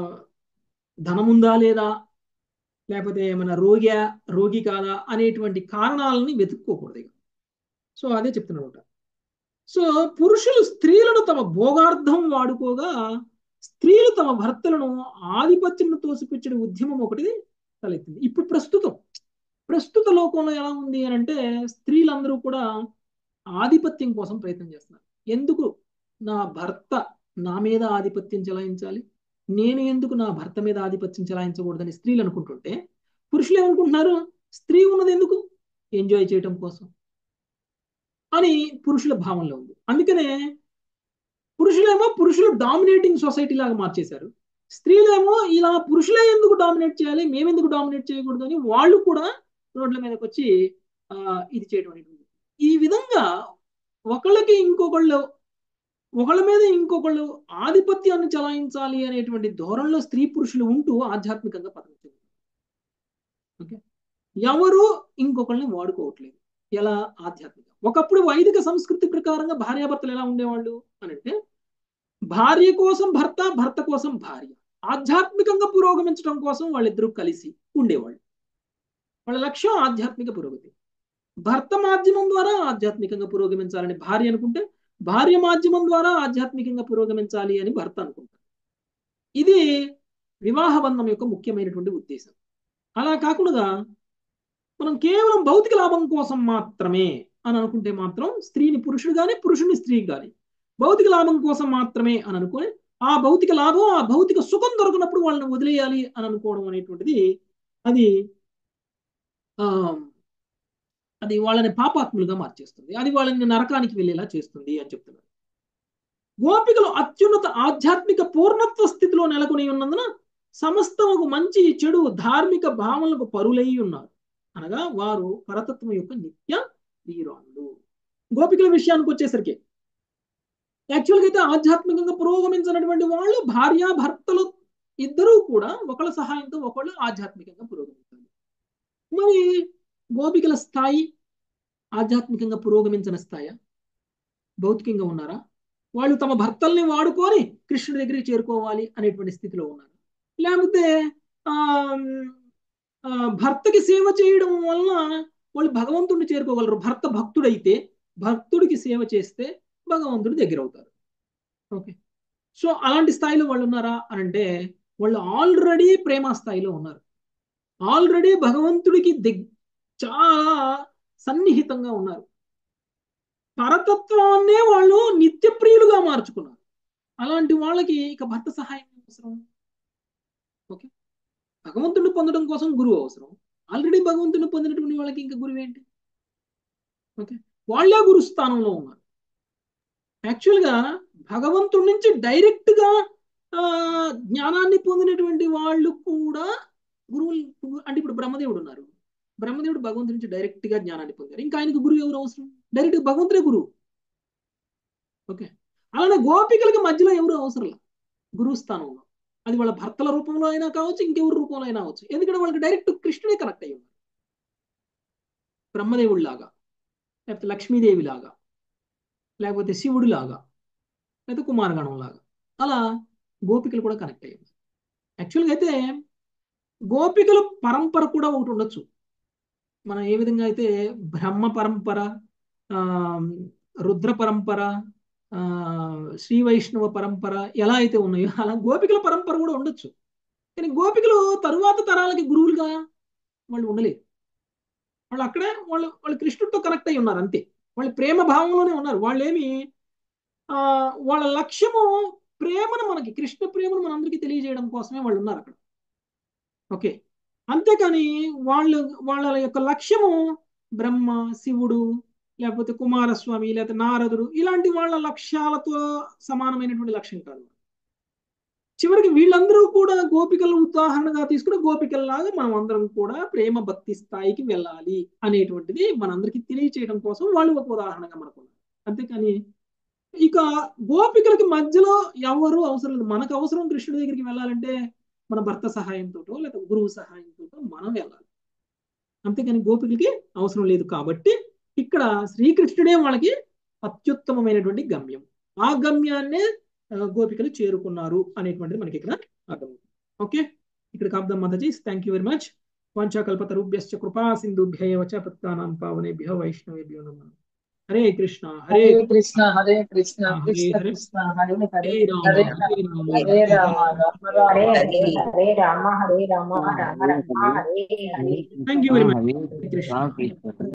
ధనముందా లేదా లేకపోతే ఏమైనా రోగి రోగి కాదా అనేటువంటి కారణాలని వెతుక్కోకూడదు ఇక సో అదే చెప్తున్నాడు సో పురుషులు స్త్రీలను తమ భోగార్థం వాడుకోగా స్త్రీలు తమ భర్తలను ఆధిపత్యం తోసిపుచ్చే ఉద్యమం ఒకటి తలెత్తింది ఇప్పుడు ప్రస్తుతం ప్రస్తుత లోకంలో ఎలా ఉంది అని అంటే స్త్రీలందరూ కూడా ఆధిపత్యం కోసం ప్రయత్నం చేస్తున్నారు ఎందుకు నా భర్త నా మీద ఆధిపత్యం చెలాయించాలి నేను ఎందుకు నా భర్త మీద ఆధిపత్యం చెలాయించకూడదని స్త్రీలు అనుకుంటుంటే పురుషులు ఏమనుకుంటున్నారు స్త్రీ ఉన్నది ఎందుకు ఎంజాయ్ చేయటం కోసం అని పురుషుల భావనలో ఉంది అందుకనే పురుషులేమో పురుషులు డామినేటింగ్ సొసైటీ లాగా మార్చేశారు స్త్రీలేమో ఇలా పురుషులే ఎందుకు డామినేట్ చేయాలి మేమెందుకు డామినేట్ చేయకూడదు అని వాళ్ళు కూడా రోడ్ల మీదకి వచ్చి ఆ, ఇది చేయడం అనేటువంటి ఈ విధంగా ఒకళ్ళకి ఇంకొకళ్ళు ఒకళ్ళ మీద ఇంకొకళ్ళు ఆధిపత్యాన్ని చలాయించాలి అనేటువంటి ధోరణిలో స్త్రీ పురుషులు ఉంటూ ఆధ్యాత్మికంగా పతనం ఓకే ఎవరు ఇంకొకళ్ళని వాడుకోవట్లేదు ఎలా ఆధ్యాత్మిక ఒకప్పుడు వైదిక సంస్కృతి ప్రకారంగా భార్యాభర్తలు ఎలా ఉండేవాళ్ళు అని అంటే భార్య కోసం భర్త భర్త కోసం భార్య ఆధ్యాత్మికంగా పురోగమించడం కోసం వాళ్ళిద్దరూ కలిసి ఉండేవాళ్ళు వాళ్ళ లక్ష్యం ఆధ్యాత్మిక పురోగతి భర్త మాధ్యమం ద్వారా ఆధ్యాత్మికంగా పురోగమించాలని భార్య అనుకుంటే భార్య మాధ్యమం ద్వారా ఆధ్యాత్మికంగా పురోగమించాలి అని భర్త అనుకుంటారు ఇది వివాహ బంధం యొక్క ముఖ్యమైనటువంటి ఉద్దేశం అలా కాకుండా మనం కేవలం భౌతిక లాభం కోసం మాత్రమే అని అనుకుంటే మాత్రం స్త్రీని పురుషుడు కానీ పురుషుని స్త్రీ కానీ భౌతిక లాభం కోసం మాత్రమే అని అనుకొని ఆ భౌతిక లాభం ఆ భౌతిక సుఖం దొరకనప్పుడు వాళ్ళని వదిలేయాలి అని అనుకోవడం అనేటువంటిది అది ఆ అది వాళ్ళని పాపాత్ములుగా మార్చేస్తుంది అది వాళ్ళని నరకానికి వెళ్ళేలా చేస్తుంది అని చెప్తున్నారు గోపికలు అత్యున్నత ఆధ్యాత్మిక పూర్ణత్వ స్థితిలో నెలకొని ఉన్నందున సమస్తముకు మంచి చెడు ధార్మిక భావనలకు పరులై ఉన్నారు అనగా వారు పరతత్వం యొక్క నిత్య వీరాణులు గోపికల విషయానికి వచ్చేసరికి యాక్చువల్గా అయితే ఆధ్యాత్మికంగా పురోగమించినటువంటి వాళ్ళు భార్య భర్తలు ఇద్దరూ కూడా ఒకళ్ళ సహాయంతో ఒకళ్ళు ఆధ్యాత్మికంగా పురోగమించాలి మరి గోపికల స్థాయి ఆధ్యాత్మికంగా పురోగమించిన స్థాయి భౌతికంగా ఉన్నారా వాళ్ళు తమ భర్తల్ని వాడుకొని కృష్ణుడి దగ్గరికి చేరుకోవాలి అనేటువంటి స్థితిలో ఉన్నారు లేకపోతే ఆ ఆ, భర్తకి సేవ చేయడం వలన వాళ్ళు భగవంతుడిని చేరుకోగలరు భర్త భక్తుడైతే భక్తుడికి సేవ చేస్తే భగవంతుడి దగ్గర అవుతారు ఓకే సో అలాంటి స్థాయిలో వాళ్ళు ఉన్నారా అని అంటే వాళ్ళు ఆల్రెడీ ప్రేమ స్థాయిలో ఉన్నారు ఆల్రెడీ భగవంతుడికి దగ్ చాలా సన్నిహితంగా ఉన్నారు పరతత్వాన్నే వాళ్ళు నిత్యప్రియులుగా మార్చుకున్నారు అలాంటి వాళ్ళకి ఇక భర్త సహాయం అవసరం ఓకే భగవంతుడిని పొందడం కోసం గురువు అవసరం ఆల్రెడీ భగవంతుడిని పొందినటువంటి వాళ్ళకి ఇంకా గురువు ఏంటి ఓకే వాళ్ళే గురు స్థానంలో ఉన్నారు యాక్చువల్గా భగవంతుడి నుంచి డైరెక్ట్ గా ఆ, జ్ఞానాన్ని పొందినటువంటి వాళ్ళు కూడా గురువులు అంటే ఇప్పుడు బ్రహ్మదేవుడు ఉన్నారు బ్రహ్మదేవుడు భగవంతుడి నుంచి డైరెక్ట్ గా జ్ఞానాన్ని పొందారు ఇంకా ఆయనకు గురువు ఎవరు అవసరం డైరెక్ట్ భగవంతుడే గురువు ఓకే అలానే గోపికలకి మధ్యలో ఎవరు అవసరం లేదు గురువు స్థానంలో అది వాళ్ళ భర్తల రూపంలో అయినా కావచ్చు ఇంకెవరి రూపంలో అయినా కావచ్చు ఎందుకంటే వాళ్ళకి డైరెక్ట్ కృష్ణుడే కనెక్ట్ అయ్యి ఉన్నారు బ్రహ్మదేవుడి లాగా లేకపోతే లక్ష్మీదేవి లాగా లేకపోతే శివుడి లాగా లేకపోతే కుమారగణం లాగా అలా గోపికలు కూడా కనెక్ట్ అయ్యి ఉన్నారు యాక్చువల్గా అయితే గోపికల పరంపర కూడా ఒకటి ఉండొచ్చు మనం ఏ విధంగా అయితే బ్రహ్మ పరంపర ఆ, రుద్ర పరంపర ఆ, శ్రీ వైష్ణవ పరంపర ఎలా అయితే ఉన్నాయో అలా గోపికల పరంపర కూడా ఉండొచ్చు కానీ గోపికలు తరువాత తరాలకి గురువులుగా వాళ్ళు ఉండలేరు వాళ్ళు అక్కడే వాళ్ళు వాళ్ళు కృష్ణుడితో కనెక్ట్ అయి ఉన్నారు అంతే వాళ్ళు ప్రేమ భావంలోనే ఉన్నారు వాళ్ళు ఏమి ఆ, వాళ్ళ లక్ష్యము ప్రేమను మనకి కృష్ణ ప్రేమను మనందరికీ తెలియజేయడం కోసమే వాళ్ళు ఉన్నారు అక్కడ ఓకే అంతేకాని వాళ్ళు వాళ్ళ యొక్క లక్ష్యము బ్రహ్మ శివుడు లేకపోతే కుమారస్వామి లేకపోతే నారదుడు ఇలాంటి వాళ్ళ లక్ష్యాలతో సమానమైనటువంటి లక్ష్యం కాదు చివరికి వీళ్ళందరూ కూడా గోపికలు ఉదాహరణగా తీసుకుని గోపికల్లాగా మనం అందరం కూడా ప్రేమ భక్తి స్థాయికి వెళ్ళాలి అనేటువంటిది మనందరికీ తెలియచేయడం కోసం వాళ్ళు ఒక ఉదాహరణగా మనకు ఉన్నారు అంతేకాని ఇక గోపికలకి మధ్యలో ఎవరు అవసరం లేదు మనకు అవసరం కృష్ణుడి దగ్గరికి వెళ్ళాలంటే మన భర్త సహాయంతో లేదా గురువు సహాయంతో మనం వెళ్ళాలి అంతేకాని గోపికలకి అవసరం లేదు కాబట్టి ఇక్కడ శ్రీకృష్ణుడే వాళ్ళకి అత్యుత్తమమైనటువంటి గమ్యం ఆ గమ్యాన్నే ఆ, గోపికలు చేరుకున్నారు అనేటువంటిది మనకి ఇక్కడ అర్థమవుతుంది ఓకే ఇక్కడ కాబ్దం మాతాజీ థ్యాంక్ యూ వెరీ మచ్ వాంఛాకల్పతరుభ్యశ్చ కృపా సింధుభ్య ఏవ చ పత్తానాం పావనేభ్యో వైష్ణవేభ్యో నమః Hare Krishna Hare Hare Krishna Hare Krishna Hare Krishna Hare Krishna Hare Hare Hare Rama Hare Hare Rama Hare Rama Rama Rama Hare Hare Hare Rama Hare Rama Rama Rama Hare Hare thank you very much Hare Hare Krishna Ramakrishna